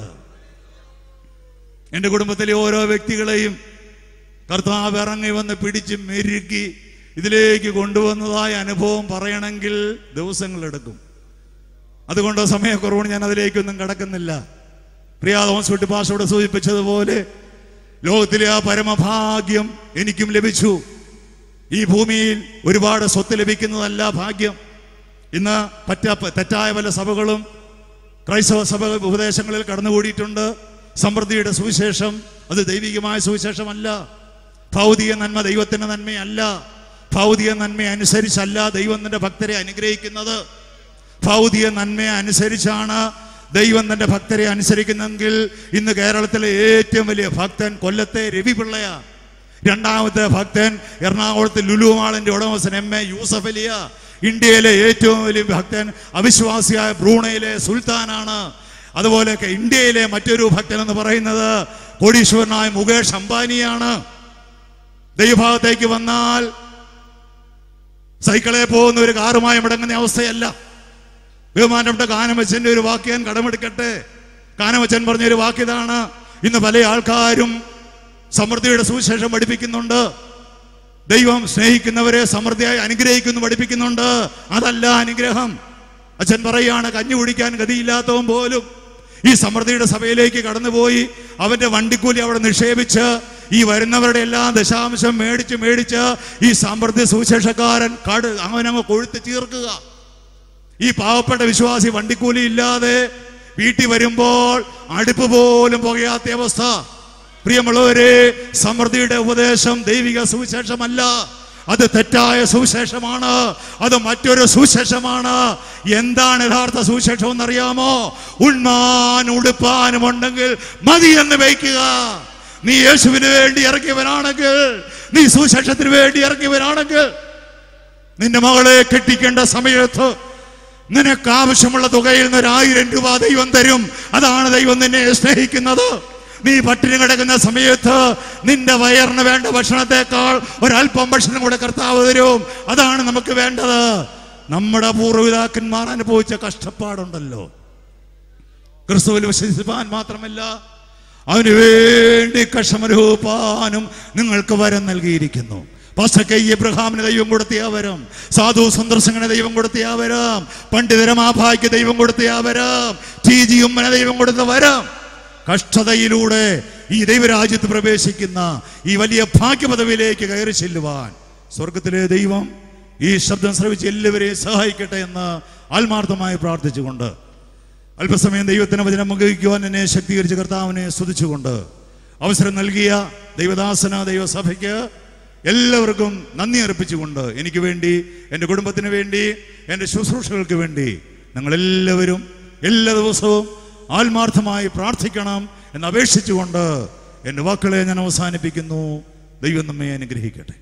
Speaker 1: എൻ്റെ കുടുംബത്തിലെ ഓരോ വ്യക്തികളെയും കർത്താവ് ഇറങ്ങി വന്ന് പിടിച്ച് മെരുക്കി ഇതിലേക്ക് കൊണ്ടുവന്നതായ അനുഭവം പറയണമെങ്കിൽ ദിവസങ്ങളെടുക്കും അതുകൊണ്ട് സമയക്കുറവുകൊണ്ട് ഞാൻ അതിലേക്കൊന്നും കടക്കുന്നില്ല പ്രിയ തോമസ് കുട്ടി പാഷയോട് സൂചിപ്പിച്ചതുപോലെ ലോകത്തിലെ ആ പരമഭാഗ്യം എനിക്കും ലഭിച്ചു ഈ ഭൂമിയിൽ ഒരുപാട് സ്വത്ത് ലഭിക്കുന്നതല്ല ഭാഗ്യം ഇന്ന് പറ്റ തെറ്റായ പല സഭകളും ക്രൈസ്തവ സഭ ഉപദേശങ്ങളിൽ കടന്നുകൂടിയിട്ടുണ്ട് സമൃദ്ധിയുടെ സുവിശേഷം അത് ദൈവികമായ സുവിശേഷമല്ല ഭൗതിക നന്മ ദൈവത്തിന്റെ നന്മയല്ല ഭൗതിക നന്മ അനുസരിച്ചല്ല ദൈവം തന്റെ ഭക്തരെ അനുഗ്രഹിക്കുന്നത് ഭൗതിക നന്മയെ അനുസരിച്ചാണ് ദൈവം തന്റെ ഭക്തരെ അനുസരിക്കുന്നെങ്കിൽ ഇന്ന് കേരളത്തിലെ ഏറ്റവും വലിയ ഭക്തൻ കൊല്ലത്തെ രവിപിള്ളയാ രണ്ടാമത്തെ ഭക്തൻ എറണാകുളത്ത് ലുലുമാളിന്റെ ഉടമസ്ഥൻ എം എ യൂസഫ് അലിയ ഇന്ത്യയിലെ ഏറ്റവും വലിയ ഭക്തൻ അവിശ്വാസിയായ ബ്രൂണയിലെ സുൽത്താനാണ് അതുപോലെയൊക്കെ ഇന്ത്യയിലെ മറ്റൊരു ഭക്തൻ എന്ന് പറയുന്നത് കോടീശ്വരനായ മുകേഷ് അംബാനിയാണ് ദൈവഭാഗത്തേക്ക് വന്നാൽ സൈക്കിളെ പോകുന്ന ഒരു കാറുമായി മുടങ്ങുന്ന അവസ്ഥയല്ല ബഹുമാനപ്പെട്ട കാനമച്ചന്റെ ഒരു വാക്ക് ഞാൻ കടമെടുക്കട്ടെ കാനമച്ചൻ പറഞ്ഞ ഒരു വാക്ക് ഇതാണ് ഇന്ന് പല ആൾക്കാരും സമൃദ്ധിയുടെ സുവിശേഷം പഠിപ്പിക്കുന്നുണ്ട് ദൈവം സ്നേഹിക്കുന്നവരെ സമൃദ്ധിയായി അനുഗ്രഹിക്കുന്നു പഠിപ്പിക്കുന്നുണ്ട് അതല്ല അനുഗ്രഹം അച്ഛൻ പറയാണ് കഞ്ഞി കുടിക്കാൻ ഗതിയില്ലാത്തവൻ പോലും ഈ സമൃദ്ധിയുടെ സഭയിലേക്ക് കടന്നുപോയി അവന്റെ വണ്ടിക്കൂലി അവിടെ നിക്ഷേപിച്ച് ഈ വരുന്നവരുടെ എല്ലാം ദശാംശം മേടിച്ച് മേടിച്ച് ഈ സമൃദ്ധി സുവിശേഷക്കാരൻ കട് അവനങ്ങ് കൊഴുത്ത് ചീർക്കുക ഈ പാവപ്പെട്ട വിശ്വാസി വണ്ടിക്കൂലി ഇല്ലാതെ വീട്ടിൽ വരുമ്പോൾ അടുപ്പ് പോലും പുകയാത്ത അവസ്ഥ പ്രിയമുള്ളവരെ സമൃദ്ധിയുടെ ഉപദേശം ദൈവിക സുവിശേഷമല്ല അത് തെറ്റായ സുവിശേഷമാണ് അത് മറ്റൊരു സുവിശേഷമാണ് എന്താണ് യഥാർത്ഥ സുവിശേഷം എന്നറിയാമോ ഉണ്മാൻ ഉടുപ്പാനും ഉണ്ടെങ്കിൽ മതി എന്ന് വയ്ക്കുക നീ യേശുവിന് വേണ്ടി ഇറക്കിയവനാണെങ്കിൽ നീ സുവിശേഷത്തിന് വേണ്ടി ഇറക്കിയവനാണെങ്കിൽ നിന്റെ മകളെ കെട്ടിക്കേണ്ട സമയത്ത് നിനക്ക് ആവശ്യമുള്ള തുകയിൽ നിന്ന് ഒരു ആയിരം രൂപ ദൈവം തരും അതാണ് ദൈവം നിന്നെ സ്നേഹിക്കുന്നത് നീ പട്ടിണി കിടക്കുന്ന സമയത്ത് നിന്റെ വയറിന് വേണ്ട ഭക്ഷണത്തെക്കാൾ ഒരല്പം ഭക്ഷണം കൂടെ കർത്താവ് തരും അതാണ് നമുക്ക് വേണ്ടത് നമ്മുടെ പൂർവ്വപിതാക്കന്മാർ അനുഭവിച്ച കഷ്ടപ്പാടുണ്ടല്ലോ ക്രിസ്തുവിൽ വിശ്വസിപ്പാൻ മാത്രമല്ല അവന് വേണ്ടി കഷ്ടമനുഭവിപ്പാനും നിങ്ങൾക്ക് വരം നൽകിയിരിക്കുന്നു പാസ്റ്റർ ഇബ്രഹാമിന് ദൈവം കൊടുത്തിയ വരം സാധു സന്ദർശകന് ദൈവം കൊടുത്തിയ വരം പണ്ഡിതരമാഭായ്ക്ക് ദൈവം കൊടുത്തിയ വരം ടി ജി ഉമ്മന് ദൈവം കൊടുത്ത വരം കഷ്ടതയിലൂടെ ഈ ദൈവരാജ്യത്ത് പ്രവേശിക്കുന്ന ഈ വലിയ ഭാഗ്യപദവിയിലേക്ക് കയറി ചെല്ലുവാൻ സ്വർഗത്തിലെ ദൈവം ഈ ശബ്ദം ശ്രവിച്ച് എല്ലാവരെയും സഹായിക്കട്ടെ എന്ന് ആത്മാർത്ഥമായി പ്രാർത്ഥിച്ചുകൊണ്ട് അല്പസമയം ദൈവത്തിന് വചനം മുഖിക്കുവാൻ എന്നെ ശക്തീകരിച്ച കർത്താവിനെ സ്തുതിച്ചുകൊണ്ട് അവസരം നൽകിയ ദൈവദാസന ദൈവസഭയ്ക്ക് എല്ലാവർക്കും നന്ദി അർപ്പിച്ചുകൊണ്ട് എനിക്ക് വേണ്ടി എൻ്റെ കുടുംബത്തിന് വേണ്ടി എൻ്റെ ശുശ്രൂഷകൾക്ക് വേണ്ടി ഞങ്ങളെല്ലാവരും എല്ലാ ദിവസവും ആത്മാർത്ഥമായി പ്രാർത്ഥിക്കണം എന്ന് അപേക്ഷിച്ചുകൊണ്ട് എൻ്റെ വാക്കുകളെ ഞാൻ അവസാനിപ്പിക്കുന്നു ദൈവം നമ്മെ അനുഗ്രഹിക്കട്ടെ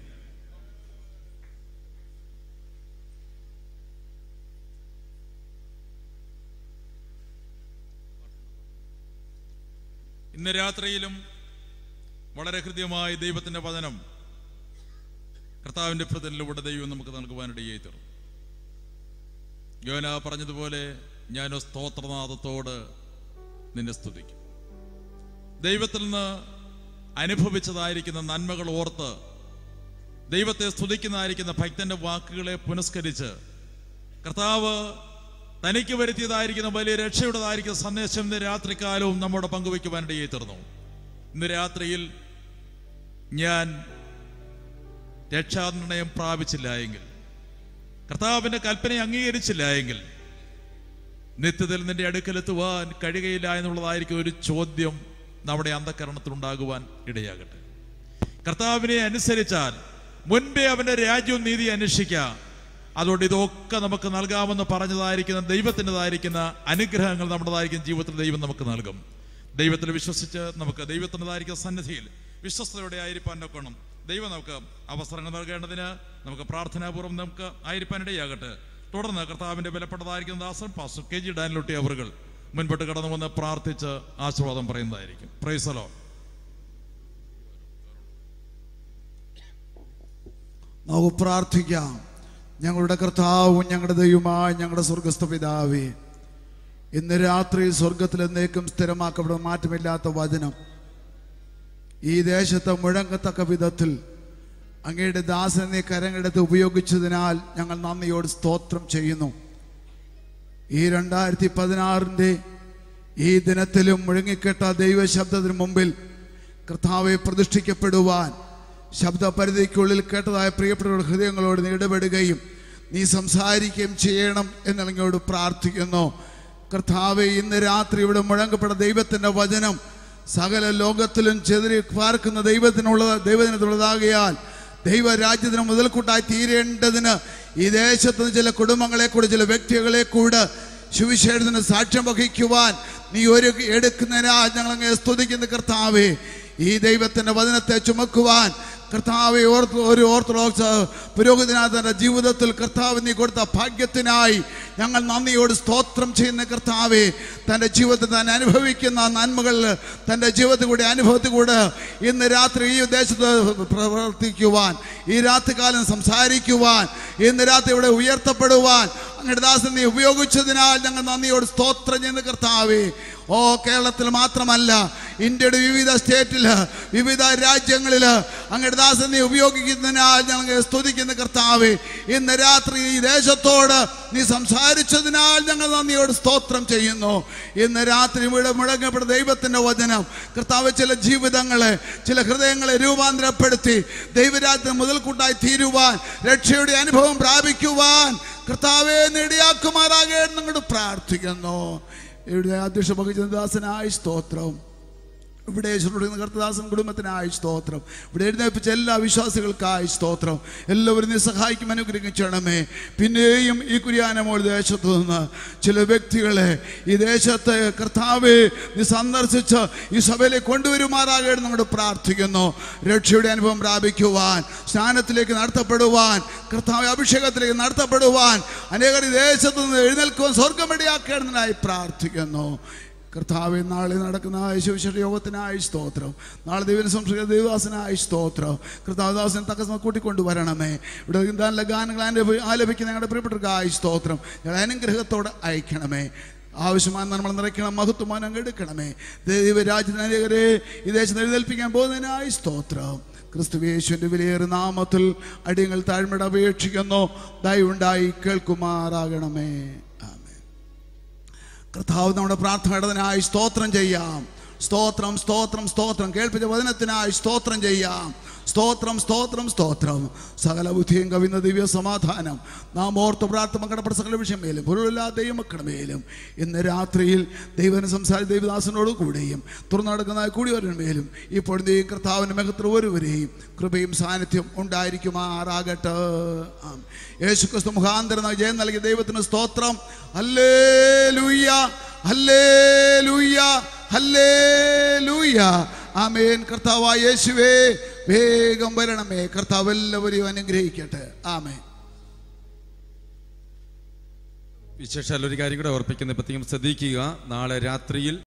Speaker 2: ഇന്ന് രാത്രിയിലും വളരെ ഹൃദ്യമായി ദൈവത്തിന്റെ വചനം കർത്താവിന്റെ പ്രതിനിലൂടെ ദൈവം നമുക്ക് നൽകുവാനിടയായി തീർന്നു യോന പറഞ്ഞതുപോലെ ഞാൻ സ്തോത്രനാഥത്തോട് നിന്നെ സ്തുതിക്കും ദൈവത്തിൽ നിന്ന് അനുഭവിച്ചതായിരിക്കുന്ന നന്മകൾ ഓർത്ത് ദൈവത്തെ സ്തുതിക്കുന്നതായിരിക്കുന്ന ഭക്തന്റെ വാക്കുകളെ പുനസ്കരിച്ച് കർത്താവ് തനിക്ക് വരുത്തിയതായിരിക്കുന്ന വലിയ രക്ഷയുടേതായിരിക്കുന്ന സന്ദേശം ഇന്ന് രാത്രികാലവും നമ്മോട് പങ്കുവയ്ക്കുവാനിടയായി തീർന്നു ഇന്ന് രാത്രിയിൽ ഞാൻ രക്ഷാനിർണയം പ്രാപിച്ചില്ല എങ്കിൽ കർത്താവിന്റെ കൽപ്പനയെ അംഗീകരിച്ചില്ല എങ്കിൽ നിത്യത്തിൽ നിന്റെ അടുക്കലെത്തുവാൻ കഴിയുകയില്ല എന്നുള്ളതായിരിക്കും ഒരു ചോദ്യം നമ്മുടെ അന്ധകരണത്തിലുണ്ടാകുവാൻ ഇടയാകട്ടെ കർത്താവിനെ അനുസരിച്ചാൽ മുൻപേ അവന്റെ രാജ്യവും നീതി അന്വേഷിക്കാം അതുകൊണ്ട് ഇതൊക്കെ നമുക്ക് നൽകാമെന്ന് പറഞ്ഞതായിരിക്കുന്ന ദൈവത്തിൻ്റെതായിരിക്കുന്ന അനുഗ്രഹങ്ങൾ നമ്മുടേതായിരിക്കുന്ന ജീവിതത്തിൽ ദൈവം നമുക്ക് നൽകും ദൈവത്തിൽ വിശ്വസിച്ച് നമുക്ക് ദൈവത്തിൻ്റെതായിരിക്കുന്ന സന്നിധിയിൽ വിശ്വസ്തയോടെ ആയിരിക്കാൻ നോക്കണം ദൈവം നമുക്ക് അവസരങ്ങൾ നൽകേണ്ടതിന് നമുക്ക് പ്രാർത്ഥനാപൂർവ്വം നമുക്ക് ആയിരിക്കാനിടയാകട്ടെ തുടർന്ന് കർത്താവിന്റെ വിലപ്പെട്ടതായിരിക്കുന്ന ദാസൻ പാസ്റ്റർ കെ ജി ഡാനിലൊട്ടി അവറുകൾ മുൻപോട്ട് കടന്നു വന്ന് പ്രാർത്ഥിച്ച് ആശീർവാദം പറയുന്നതായിരിക്കും പ്രൈസലോ
Speaker 3: നമുക്ക് പ്രാർത്ഥിക്കാം ഞങ്ങളുടെ കർത്താവും ഞങ്ങളുടെ ദൈവമായ ഞങ്ങളുടെ സ്വർഗസ്ഥ പിതാവേ ഇന്ന് രാത്രി സ്വർഗത്തിൽ എന്നേക്കും സ്ഥിരമാക്കപ്പെടുന്ന മാറ്റമില്ലാത്ത വചനം ഈ ദേശത്ത് മുഴങ്ങത്തക്ക വിധത്തിൽ അങ്ങയുടെ ദാസനെ കരങ്ങളെടുത്ത് ഉപയോഗിച്ചതിനാൽ ഞങ്ങൾ നന്ദിയോട് സ്തോത്രം ചെയ്യുന്നു ഈ രണ്ടായിരത്തി പതിനാറിൻ്റെ ഈ ദിനത്തിലും മുഴങ്ങിക്കെട്ട ദൈവശബ്ദത്തിന് മുമ്പിൽ കർത്താവെ പ്രതിഷ്ഠിക്കപ്പെടുവാൻ ശബ്ദപരിധിക്കുള്ളിൽ കേട്ടതായ പ്രിയപ്പെട്ടവരുടെ ഹൃദയങ്ങളോട് നീ ഇടപെടുകയും നീ സംസാരിക്കുകയും ചെയ്യണം എന്നങ്ങോട് പ്രാർത്ഥിക്കുന്നു കർത്താവെ ഇന്ന് രാത്രി ഇവിടെ മുഴങ്ങപ്പെട്ട ദൈവത്തിൻ്റെ വചനം സകല ലോകത്തിലും ചെതിരി പാർക്കുന്ന ദൈവത്തിനുള്ള ദൈവത്തിനുള്ളതാകിയാൽ ദൈവരാജ്യത്തിന് മുതൽക്കൂട്ടായി തീരേണ്ടതിന് ഈ ദേശത്ത് നിന്ന് ചില കുടുംബങ്ങളെ കൂടെ ചില വ്യക്തികളെ കൂടെ സുവിശേഷത്തിന് സാക്ഷ്യം വഹിക്കുവാൻ നീ ഒരു എടുക്കുന്നതിനാ ഞങ്ങൾ അങ്ങ് സ്തുതിക്കുന്ന കർത്താവേ ഈ ദൈവത്തിന്റെ വചനത്തെ ചുമക്കുവാൻ കർത്താവെ ഓർത്ത് ഒരു ഓർത്തഡോക്സ് പുരോഹിതനാഥന്റെ ജീവിതത്തിൽ കർത്താവ് നീ കൊടുത്ത ഭാഗ്യത്തിനായി ഞങ്ങൾ നന്ദിയോട് സ്തോത്രം ചെയ്യുന്ന കർത്താവെ തൻ്റെ ജീവിതത്തിൽ താൻ അനുഭവിക്കുന്ന നന്മകൾ തൻ്റെ ജീവിതത്തിൽ കൂടി അനുഭവത്തിൽ കൂടെ ഇന്ന് രാത്രി ഈ ദേശത്ത് പ്രവർത്തിക്കുവാൻ ഈ രാത്രികാലം സംസാരിക്കുവാൻ ഇന്ന് രാത്രി ഇവിടെ ഉയർത്തപ്പെടുവാൻ അങ്ങയുടെ ദാസൻ നീ ഉപയോഗിച്ചതിനാൽ ഞങ്ങൾ നന്ദിയോട് സ്തോത്രം ചെയ്യുന്ന കർത്താവേ ഓ കേരളത്തിൽ മാത്രമല്ല ഇന്ത്യയുടെ വിവിധ സ്റ്റേറ്റിൽ വിവിധ രാജ്യങ്ങളിൽ അങ്ങയുടെ ദാസൻ നീ ഉപയോഗിക്കുന്നതിനാൽ ഞങ്ങൾ സ്തുതിക്കുന്ന കർത്താവേ ഇന്ന് രാത്രി ഈ ദേശത്തോട് നീ സംസാരിച്ചതിനാൽ ഞങ്ങൾ നന്ദിയോട് സ്തോത്രം ചെയ്യുന്നു ഇന്ന് രാത്രി ഇവിടെ മുഴങ്ങപ്പെട്ട ദൈവത്തിൻ്റെ വചനം കർത്താവ് ചില ജീവിതങ്ങളെ ചില ഹൃദയങ്ങളെ രൂപാന്തരപ്പെടുത്തി ദൈവരാജ്യം മുതൽക്കൂട്ടായി തീരുവാൻ രക്ഷയുടെ അനുഭവം പ്രാപിക്കുവാൻ കർത്താവെ നേടിയാക്കുമാറാകേ നിങ്ങളോട് പ്രാർത്ഥിക്കുന്നു ഇവിടെ അധ്യക്ഷ ഭഗചന്ദ്രദാസനായ സ്തോത്രം ഇവിടെ യേശുവിനോട് കർത്തദാസൻ കുടുംബത്തിനായി സ്തോത്രം ഇവിടെ എഴുന്നേൽപ്പിച്ച എല്ലാ വിശ്വാസികൾക്കായി സ്തോത്രം എല്ലാവരും നീ സഹായിക്കും അനുഗ്രഹിക്കണമേ പിന്നെയും ഈ കുര്യാനമോൾ ദേശത്തു നിന്ന് ചില വ്യക്തികളെ ഈ ദേശത്തെ കർത്താവെ നീ സന്ദർശിച്ച് ഈ സഭയിലേക്ക് കൊണ്ടുവരുമാറാകെ നമ്മൾ പ്രാർത്ഥിക്കുന്നു രക്ഷയുടെ അനുഭവം പ്രാപിക്കുവാൻ സ്നാനത്തിലേക്ക് നടത്തപ്പെടുവാൻ കർത്താവ് അഭിഷേകത്തിലേക്ക് നടത്തപ്പെടുവാൻ അനേകർ ഈ ദേശത്ത് നിന്ന് എഴുന്നേൽക്കുവാൻ സ്വർഗമിടയാക്കേണ്ടതിനായി പ്രാർത്ഥിക്കുന്നു കർത്താവ് നാളെ നടക്കുന്ന ശിവശേഷ യോഗത്തിനായി സ്തോത്രം നാളെ ദൈവന സംസ്കൃത ദേവദാസനായി സ്തോത്രം കർത്താവദാസനെ തക്ക സമയം കൂട്ടിക്കൊണ്ടുവരണമേ ഇവിടെ നല്ല ഗാനങ്ങൾ ആലപി- ആലപിക്കുന്ന ഞങ്ങളുടെ പ്രിയപ്പെട്ടവർക്കായി സ്തോത്രം ഞങ്ങളെ അനുഗ്രഹത്തോടെ അയക്കണമേ ആവശ്യമായ നമ്മൾ നിറയ്ക്കണം മഹത്വമാനം എടുക്കണമേ ദൈവരാജ്യനേകരെ ഈ ദേശത്ത് എഴുന്നേൽപ്പിക്കാൻ പോകുന്നതിനായി സ്തോത്രം ക്രിസ്തു യേശുവിൻ്റെ വിലയേറെ നാമത്തിൽ അടിയങ്ങൾ താഴ്മയുടെ അപേക്ഷിക്കുന്നു ദയവുണ്ടായി കേൾക്കുമാറാകണമേ ആമേൻ കർത്താവ് നമ്മുടെ പ്രാർത്ഥനയുടേതിനായി സ്തോത്രം ചെയ്യാം സ്തോത്രം സ്തോത്രം സ്തോത്രം കേൾപ്പിച്ച വചനത്തിനായി സ്തോത്രം ചെയ്യാം സ്തോത്രം സ്തോത്രം സ്തോത്രം സകല ബുദ്ധിയും കവിന്ന ദിവ്യ സമാധാനം നാം ഓർത്ത് പ്രാർത്ഥന കടപ്പെട്ട സകല വിഷയം മേലും പൊരുളില്ലാ ദൈവമക്കളുടെ മേലും ഇന്ന് രാത്രിയിൽ ദൈവനെ സംസാരിച്ച ദൈവദാസനോട് കൂടെയും തുറന്നു നടക്കുന്ന കൂടിയവരുടെ മേലും ഇപ്പോൾ നീ കർത്താവിൻ്റെ മഹത്ര ഒരുവരെയും കൃപയും സാന്നിധ്യം ഉണ്ടായിരിക്കുമാറാകട്ടെ ആം. യേശു ക്രിസ്തു മുഖാന്തരം നാം ജയം നൽകിയ ദൈവത്തിന് സ്തോത്രം അല്ലേ ലൂയ്യ അല്ലേ ലൂയ്യ അല്ലേ ലൂയ്യ ആമേൻ കർത്താവായ യേശുവേ വേഗം വരണമേ കർത്താവ് എല്ലാവരെയും അനുഗ്രഹിക്കട്ടെ ആമേൻ
Speaker 4: വിശേഷാൽ ഒരു കാര്യം കൂടെ ഓർപ്പിക്കുന്ന പ്രത്യേകം ശ്രദ്ധിക്കുക നാളെ രാത്രിയിൽ